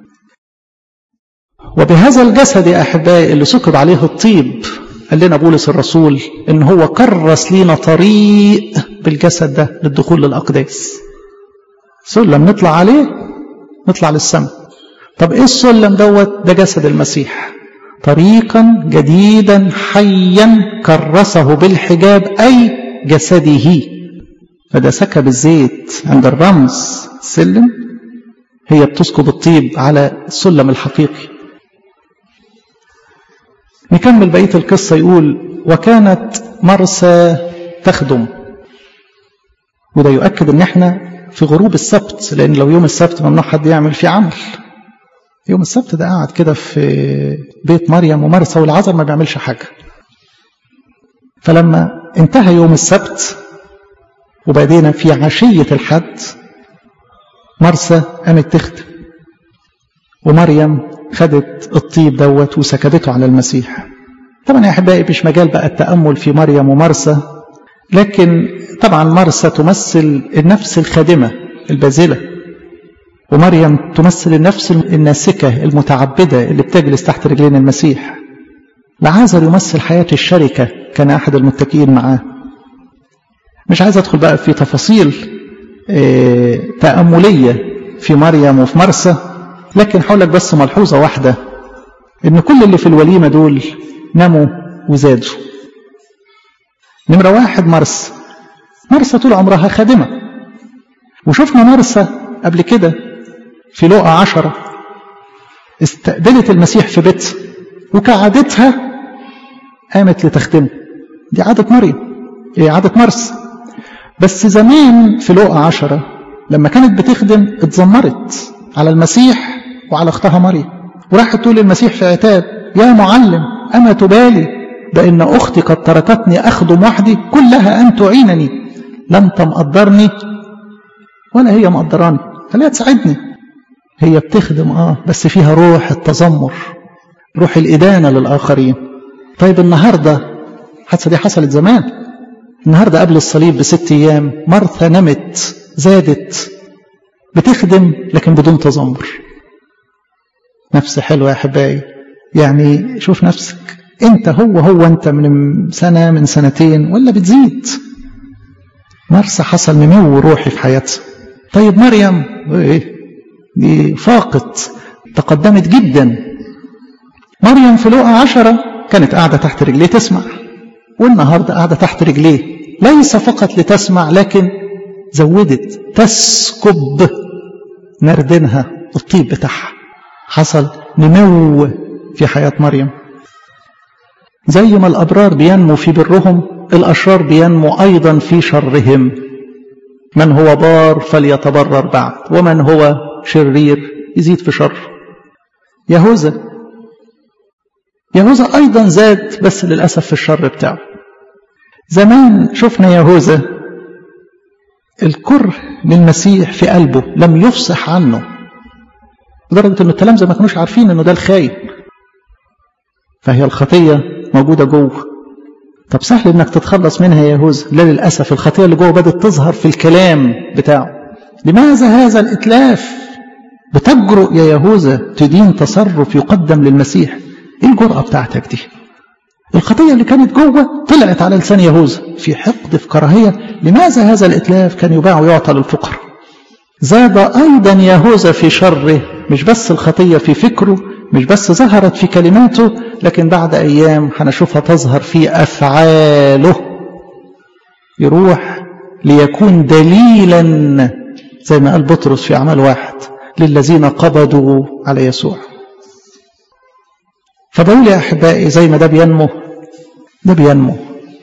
S1: وبهذا الجسد يا أحبائي اللي سكب عليه الطيب قال لنا بولس الرسول إن هو كرس لينا طريق بالجسد ده للدخول للأقداس سلم نطلع عليه نطلع للسماء طب إيه السلم دوت ده جسد المسيح طريقا جديدا حيا كرسه بالحجاب أي جسده فده سكب الزيت عند الرمز السلم هي بتسكب الطيب على السلم الحقيقي نكمل بقية القصة يقول وكانت مرسى تخدم وده يؤكد ان احنا في غروب السبت لان لو يوم السبت ممنوع حد يعمل فيه عمل يوم السبت ده قاعد كده في بيت مريم ومرسى والعذر ما بيعملش حاجة فلما انتهى يوم السبت وبعدين في عشية الحد مرسى قامت تخدم ومريم خدت الطيب دوت وسكبته على المسيح طبعا يا احبائي مش مجال بقى التامل في مريم ومرسى لكن طبعا مرسى تمثل النفس الخادمه الباذله ومريم تمثل النفس الناسكه المتعبده اللي بتجلس تحت رجلين المسيح لعازر يمثل حياه الشركه كان احد المتكئين معاه مش عايز ادخل بقى في تفاصيل تامليه في مريم وفي مرسى لكن هقول لك بس ملحوظة واحدة إن كل اللي في الوليمة دول نموا وزادوا. نمرة واحد مرسى. مرسى طول عمرها خادمة. وشفنا مرسى قبل كده في لقا عشرة استقبلت المسيح في بيتها وكعادتها قامت لتخدمه. دي عادة مريم. إيه عادة مرسى. بس زمان في لقا عشرة لما كانت بتخدم اتذمرت على المسيح وعلى اختها مريم وراحت تقول للمسيح في عتاب يا معلم أما تبالي بأن أختي قد تركتني أخدم وحدي كلها أن تعينني لا أنت مقدرني ولا هي مقدراني خليها تساعدني هي بتخدم آه بس فيها روح التذمر روح الإدانة للآخرين طيب النهاردة حادثة دي حصلت زمان النهاردة قبل الصليب بست أيام مرثا نمت زادت بتخدم لكن بدون تذمر نفس حلوة يا أحبائي يعني شوف نفسك أنت هو هو أنت من سنة من سنتين ولا بتزيد مرسى حصل نمو روحي في حياتها طيب مريم إيه دي فاقت تقدمت جدا مريم في لقا عشرة كانت قاعدة تحت رجليه تسمع والنهاردة قاعدة تحت رجليه ليس فقط لتسمع لكن زودت تسكب نردنها الطيب بتاعها حصل نمو في حياة مريم زي ما الأبرار بينمو في برهم الأشرار بينمو أيضا في شرهم من هو بار فليتبرر بعد ومن هو شرير يزيد في شر يهوذا يهوذا أيضا زاد بس للأسف في الشر بتاعه زمان شفنا يهوذا الكره للمسيح في قلبه لم يفصح عنه لدرجة أن التلامذة ما كانوش عارفين أنه ده الخاين فهي الخطية موجودة جوه طب سهل انك تتخلص منها يا يهوذا لا للاسف الخطيه اللي جوه بدات تظهر في الكلام بتاعه لماذا هذا الاتلاف بتجرؤ يا يهوذا تدين تصرف يقدم للمسيح ايه الجرأة بتاعتك دي الخطية اللي كانت جوه طلعت على لسان يهوذا في حقد في كراهية لماذا هذا الإتلاف كان يباع ويعطى للفقراء زاد أيضا يهوذا في شره مش بس الخطية في فكره مش بس ظهرت في كلماته لكن بعد أيام هنشوفها تظهر في أفعاله يروح ليكون دليلا زي ما قال بطرس في أعمال واحد للذين قبضوا على يسوع فبقول يا أحبائي زي ما ده بينمو ده بينمو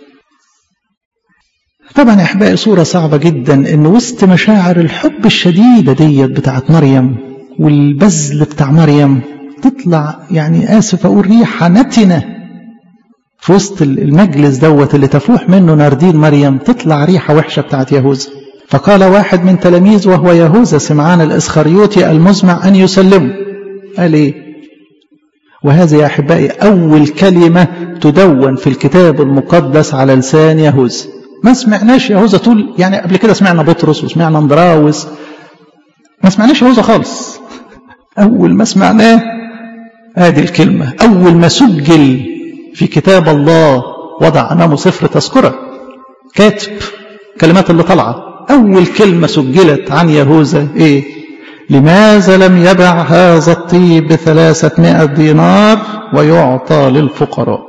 S1: طبعا يا أحبائي صورة صعبة جدا إن وسط مشاعر الحب الشديدة ديت بتاعت مريم والبذل بتاع مريم تطلع يعني آسف أقول ريحة نتنة في وسط المجلس دوت اللي تفوح منه ناردين مريم تطلع ريحة وحشة بتاعت يهوذا فقال واحد من تلاميذ وهو يهوذا سمعان الإسخريوطي المزمع أن يسلمه قال إيه وهذا يا أحبائي أول كلمة تدون في الكتاب المقدس على لسان يهوذا ما سمعناش يهوذا طول يعني قبل كده سمعنا بطرس وسمعنا اندراوس ما سمعناش يهوذا خالص أول ما سمعناه هذه الكلمة أول ما سجل في كتاب الله وضع أمامه سفر تذكرة كاتب كلمات اللي طالعة أول كلمة سجلت عن يهوذا إيه لماذا لم يبع هذا الطيب بثلاثة دينار ويعطى للفقراء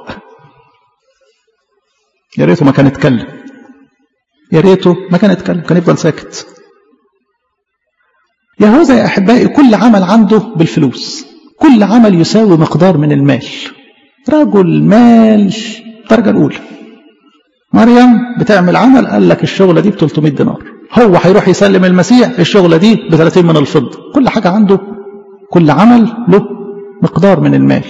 S1: يا ريته ما كان اتكلم يا ريته ما كان اتكلم كان يفضل ساكت يهوذا يا أحبائي كل عمل عنده بالفلوس كل عمل يساوي مقدار من المال رجل مال الدرجة الأولى مريم بتعمل عمل قال لك الشغلة دي ب 300 دينار هو هيروح يسلم المسيح الشغلة دي ب 30 من الفضة كل حاجة عنده كل عمل له مقدار من المال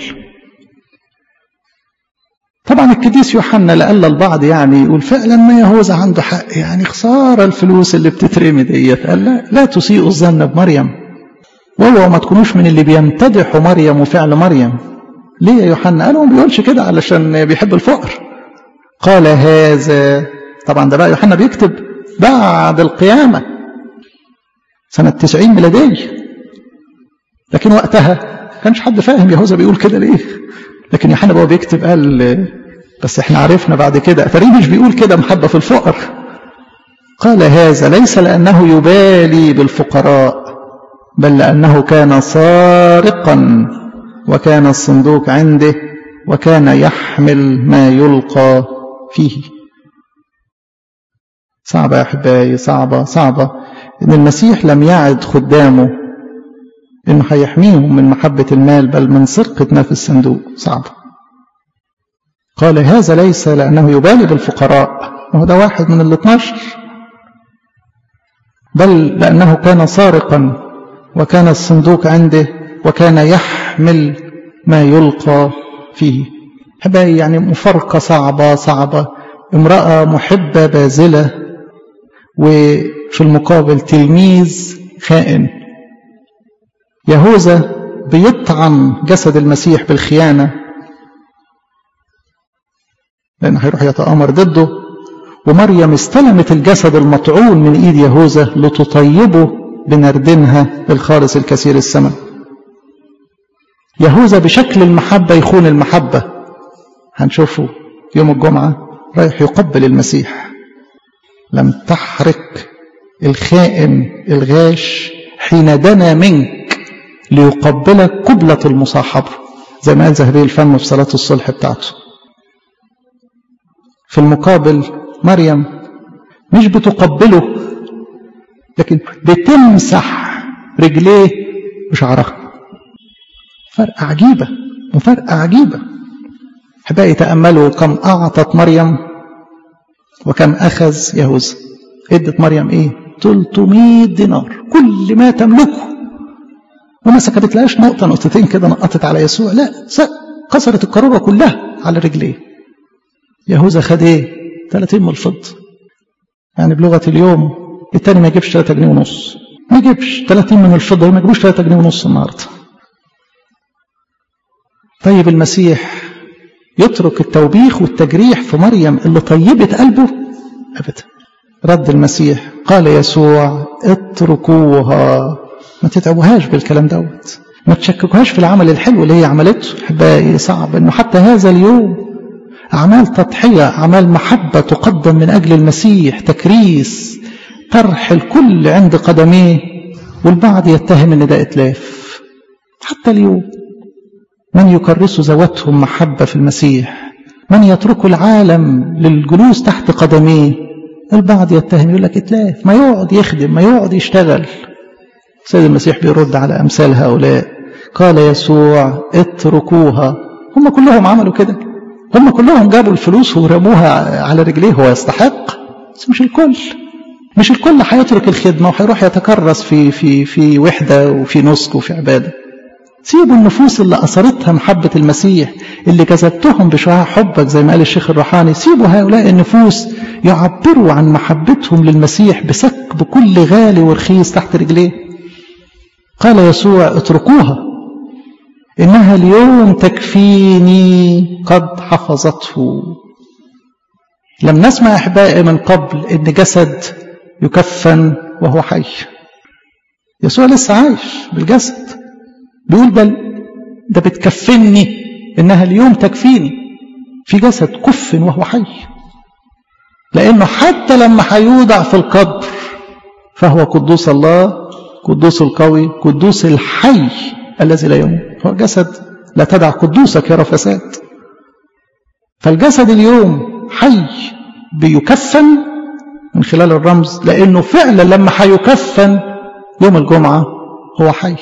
S1: طبعا القديس يوحنا لقال البعض يعني يقول فعلا ما يهوذا عنده حق يعني خسارة الفلوس اللي بتترمي ديت قال لا لا تسيئوا الظن بمريم وهو ما تكونوش من اللي بيمتدحوا مريم وفعل مريم ليه يا يوحنا قالوا ما بيقولش كده علشان بيحب الفقر قال هذا طبعا ده بقى يوحنا بيكتب بعد القيامة سنة 90 ميلادية لكن وقتها كانش حد فاهم يهوذا بيقول كده ليه لكن يوحنا بقى بيكتب قال بس احنا عرفنا بعد كده اتاريه مش بيقول كده محبة في الفقر قال هذا ليس لأنه يبالي بالفقراء بل لأنه كان سارقا وكان الصندوق عنده وكان يحمل ما يلقى فيه صعبة يا أحبائي صعبة صعبة إن المسيح لم يعد خدامه إنه هيحميهم من محبة المال بل من سرقة ما في الصندوق صعبة قال هذا ليس لأنه يبالي بالفقراء وهو ده واحد من الاثناشر بل لأنه كان سارقا وكان الصندوق عنده وكان يحمل ما يلقى فيه أحبائي يعني مفارقة صعبة صعبة امرأة محبة باذلة وفي المقابل تلميذ خائن يهوذا بيطعن جسد المسيح بالخيانة لأنه هيروح يتآمر ضده ومريم استلمت الجسد المطعون من إيد يهوذا لتطيبه بنردنها الخالص الكثير الثمن يهوذا بشكل المحبة يخون المحبة هنشوفه يوم الجمعة رايح يقبل المسيح لم تحرك الخائن الغاش حين دنا منك ليقبلك قبلة المصاحبة زي ما قال زهري الفم في صلاة الصلح بتاعته في المقابل مريم مش بتقبله لكن بتمسح رجليه وشعرها فرقة عجيبة وفرقة عجيبة أحبائي تأملوا كم أعطت مريم وكم أخذ يهوذا ادت مريم إيه 300 دينار كل ما تملكه وما سكبتلهاش نقطة نقطتين كده نقطت على يسوع لا كسرت القارورة كلها على رجليه يهوذا خد ايه 30 من الفضة يعني بلغة اليوم التاني ما يجيبش 3 جنيه ونص ما يجيبش 30 من الفضة ما يجيبوش 3 جنيه ونص النهارده طيب المسيح يترك التوبيخ والتجريح في مريم اللي طيبت قلبه ابدا رد المسيح قال يسوع اتركوها ما تتعبوهاش بالكلام دوت ما تشككوهاش في العمل الحلو اللي هي عملته احبائي صعب انه حتى هذا اليوم اعمال تضحيه اعمال محبه تقدم من اجل المسيح تكريس طرح الكل عند قدميه والبعض يتهم ان ده اتلاف حتى اليوم من يكرس ذواتهم محبه في المسيح من يترك العالم للجلوس تحت قدميه البعض يتهم يقول لك اتلاف ما يقعد يخدم ما يقعد يشتغل سيد المسيح بيرد على أمثال هؤلاء قال يسوع اتركوها هم كلهم عملوا كده هم كلهم جابوا الفلوس ورموها على رجليه هو يستحق بس مش الكل مش الكل هيترك الخدمة وهيروح يتكرس في في في وحدة وفي نسك وفي عبادة سيبوا النفوس اللي أثرتها محبة المسيح اللي جذبتهم بشعاع حبك زي ما قال الشيخ الروحاني سيبوا هؤلاء النفوس يعبروا عن محبتهم للمسيح بسك بكل غالي ورخيص تحت رجليه قال يسوع اتركوها إنها اليوم تكفيني قد حفظته لم نسمع أحبائي من قبل إن جسد يكفن وهو حي يسوع لسه عايش بالجسد بيقول ده ده بتكفني إنها اليوم تكفيني في جسد كفن وهو حي لأنه حتى لما هيوضع في القبر فهو قدوس الله قدوس القوي قدوس الحي الذي لا يموت هو جسد لا تدع قدوسك يرى فساد فالجسد اليوم حي بيكفن من خلال الرمز لأنه فعلا لما هيكفن يوم الجمعة هو حي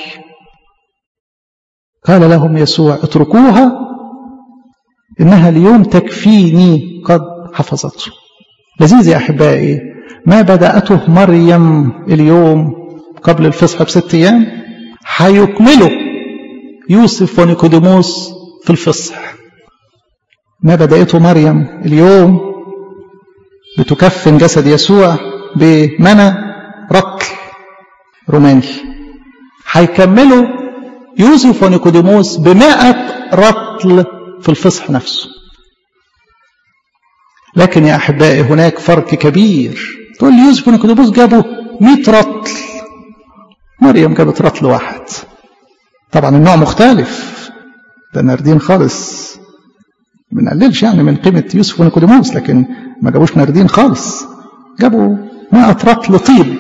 S1: قال لهم يسوع اتركوها إنها اليوم تكفيني قد حفظته لذيذ يا أحبائي ما بدأته مريم اليوم قبل الفصح بست أيام هيكمله يوسف ونيكوديموس في الفصح ما بدأته مريم اليوم بتكفن جسد يسوع بمنى رطل روماني هيكملوا يوسف ونيكوديموس بمائة رطل في الفصح نفسه لكن يا أحبائي هناك فرق كبير تقول لي يوسف ونيكوديموس جابوا 100 رطل مريم جابت رطل واحد طبعا النوع مختلف ده ناردين خالص ما نقللش يعني من قيمة يوسف ونيكوديموس لكن ما جابوش ناردين خالص جابوا 100 رطل طيب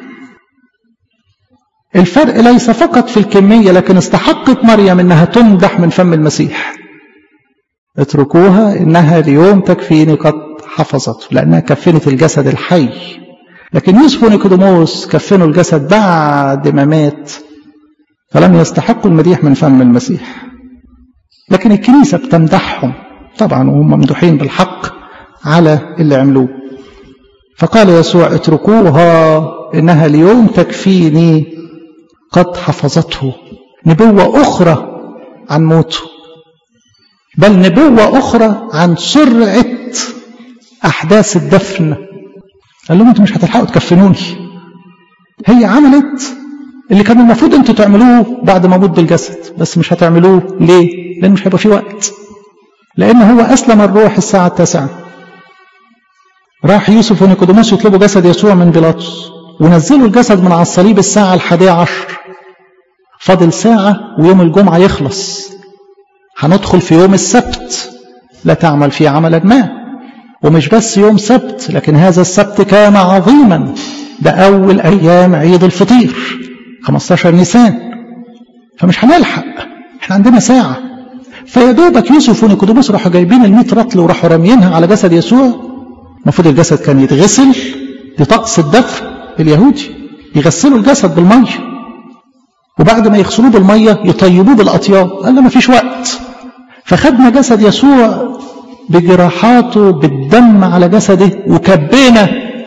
S1: الفرق ليس فقط في الكمية لكن استحقت مريم انها تمدح من فم المسيح اتركوها انها اليوم تكفيني قد حفظته لانها كفنت الجسد الحي لكن يوسف ونيكوديموس كفنوا الجسد بعد ما مات فلم يستحقوا المديح من فم المسيح لكن الكنيسة بتمدحهم طبعا وهم ممدوحين بالحق على اللي عملوه فقال يسوع اتركوها إنها اليوم تكفيني قد حفظته نبوة أخرى عن موته بل نبوة أخرى عن سرعة أحداث الدفن قال لهم انتوا مش هتلحقوا تكفنوني هي عملت اللي كان المفروض انتوا تعملوه بعد ما موت بالجسد بس مش هتعملوه ليه لان مش هيبقى في وقت لان هو اسلم الروح الساعه التاسعه راح يوسف ونيكوديموس يطلبوا جسد يسوع من بيلاطس ونزلوا الجسد من على الصليب الساعه الحادية عشر فاضل ساعه ويوم الجمعه يخلص هندخل في يوم السبت لا تعمل فيه عملا ما ومش بس يوم سبت لكن هذا السبت كان عظيما ده أول أيام عيد الفطير 15 نيسان فمش هنلحق احنا عندنا ساعة فيا دوبك يوسف ونيكوديموس راحوا جايبين ال 100 رطل وراحوا راميينها على جسد يسوع المفروض الجسد كان يتغسل دي طقس الدفن اليهودي يغسلوا الجسد بالمية وبعد ما يغسلوه بالمية يطيبوه بالأطياب قال له ما فيش وقت فخدنا جسد يسوع بجراحاته بالدم على جسده وكبينا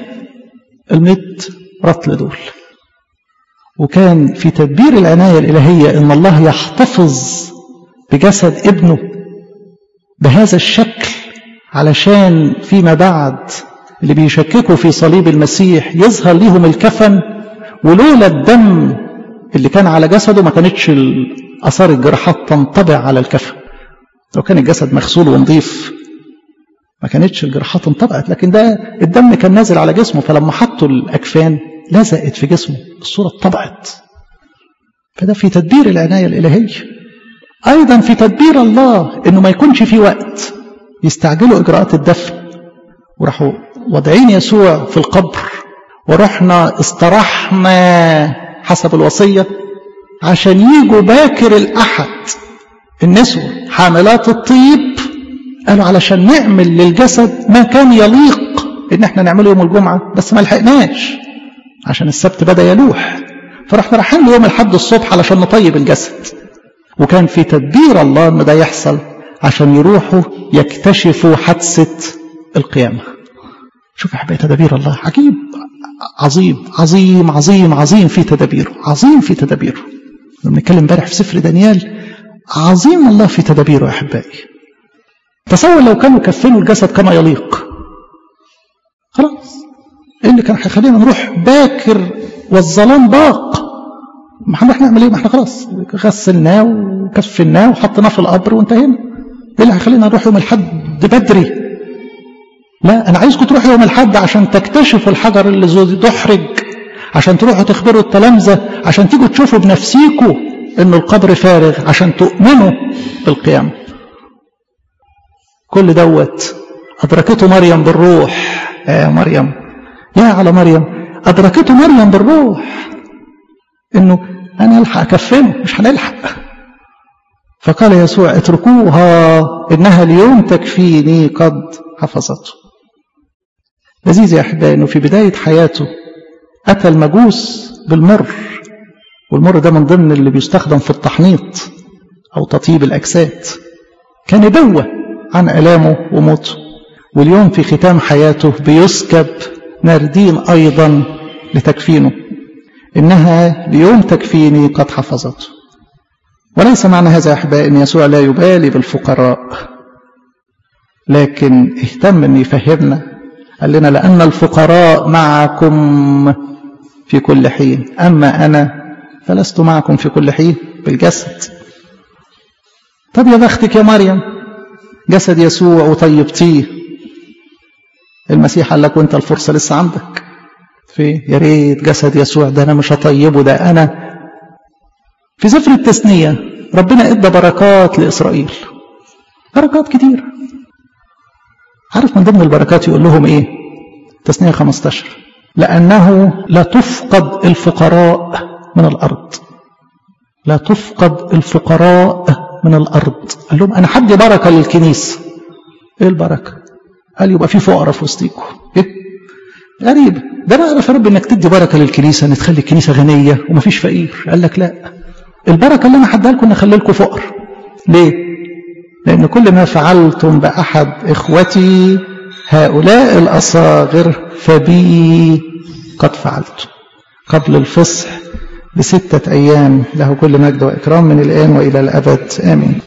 S1: الميت رطل دول وكان في تدبير العناية الإلهية إن الله يحتفظ بجسد ابنه بهذا الشكل علشان فيما بعد اللي بيشككوا في صليب المسيح يظهر ليهم الكفن ولولا الدم اللي كان على جسده ما كانتش اثار الجراحات تنطبع على الكفن لو كان الجسد مغسول ونظيف ما كانتش الجراحات انطبقت لكن ده الدم كان نازل على جسمه فلما حطوا الاكفان لزقت في جسمه الصوره اتطبعت فده في تدبير العنايه الالهيه ايضا في تدبير الله انه ما يكونش في وقت يستعجلوا اجراءات الدفن وراحوا واضعين يسوع في القبر ورحنا استراحنا حسب الوصيه عشان يجوا باكر الاحد النسوة حاملات الطيب قالوا علشان نعمل للجسد ما كان يليق ان احنا نعمله يوم الجمعة بس ما لحقناش عشان السبت بدأ يلوح فرحنا رايحين يوم الحد الصبح علشان نطيب الجسد وكان في تدبير الله ان ده يحصل عشان يروحوا يكتشفوا حادثة القيامة شوف يا حبايبي تدابير الله عجيب عظيم عظيم عظيم عظيم في تدابيره عظيم في تدابيره لما بنتكلم امبارح في سفر دانيال عظيم الله في تدابيره يا احبائي تصور لو كانوا كفنوا الجسد كما يليق خلاص ايه اللي كان هيخلينا نروح باكر والظلام باق ما احنا نعمل ايه ما احنا خلاص غسلناه وكفناه وحطيناه في القبر وانتهينا ايه اللي هيخلينا نروح يوم الحد بدري لا انا عايزكم تروحوا يوم الحد عشان تكتشفوا الحجر اللي دحرج عشان تروحوا تخبروا التلامذه عشان تيجوا تشوفوا بنفسيكم ان القبر فارغ عشان تؤمنوا بالقيامه كل دوت ادركته مريم بالروح يا مريم يا على مريم ادركته مريم بالروح انه انا الحق اكفنه مش هنلحق فقال يسوع اتركوها انها اليوم تكفيني قد حفظته لذيذ يا احبائي انه في بدايه حياته اتى المجوس بالمر والمر ده من ضمن اللي بيستخدم في التحنيط او تطيب الاجساد كان نبوه عن الامه وموته واليوم في ختام حياته بيسكب ناردين ايضا لتكفينه انها اليوم تكفيني قد حفظته وليس معنى هذا يا احبائي ان يسوع لا يبالي بالفقراء لكن اهتم ان يفهمنا قال لنا لان الفقراء معكم في كل حين اما انا فلست معكم في كل حين بالجسد طب يا بختك يا مريم جسد يسوع وطيبتيه المسيح قال لك وانت الفرصه لسه عندك في يا ريت جسد يسوع ده انا مش هطيبه ده انا في سفر التثنيه ربنا ادى بركات لاسرائيل بركات كتير عارف من ضمن البركات يقول لهم ايه تثنيه 15 لانه لا تفقد الفقراء من الارض لا تفقد الفقراء من الارض قال لهم انا حدي بركه للكنيسه ايه البركه قال يبقى في فقراء في وسطيكم ايه غريب ده انا اعرف يا رب انك تدي بركه للكنيسه ان تخلي الكنيسه غنيه ومفيش فقير قال لك لا البركه اللي انا حدها لكم اخلي لكم فقر ليه لان كل ما فعلتم باحد اخوتي هؤلاء الاصاغر فبي قد فعلت قبل الفصح بستة أيام له كل مجد وإكرام من الآن وإلى الأبد آمين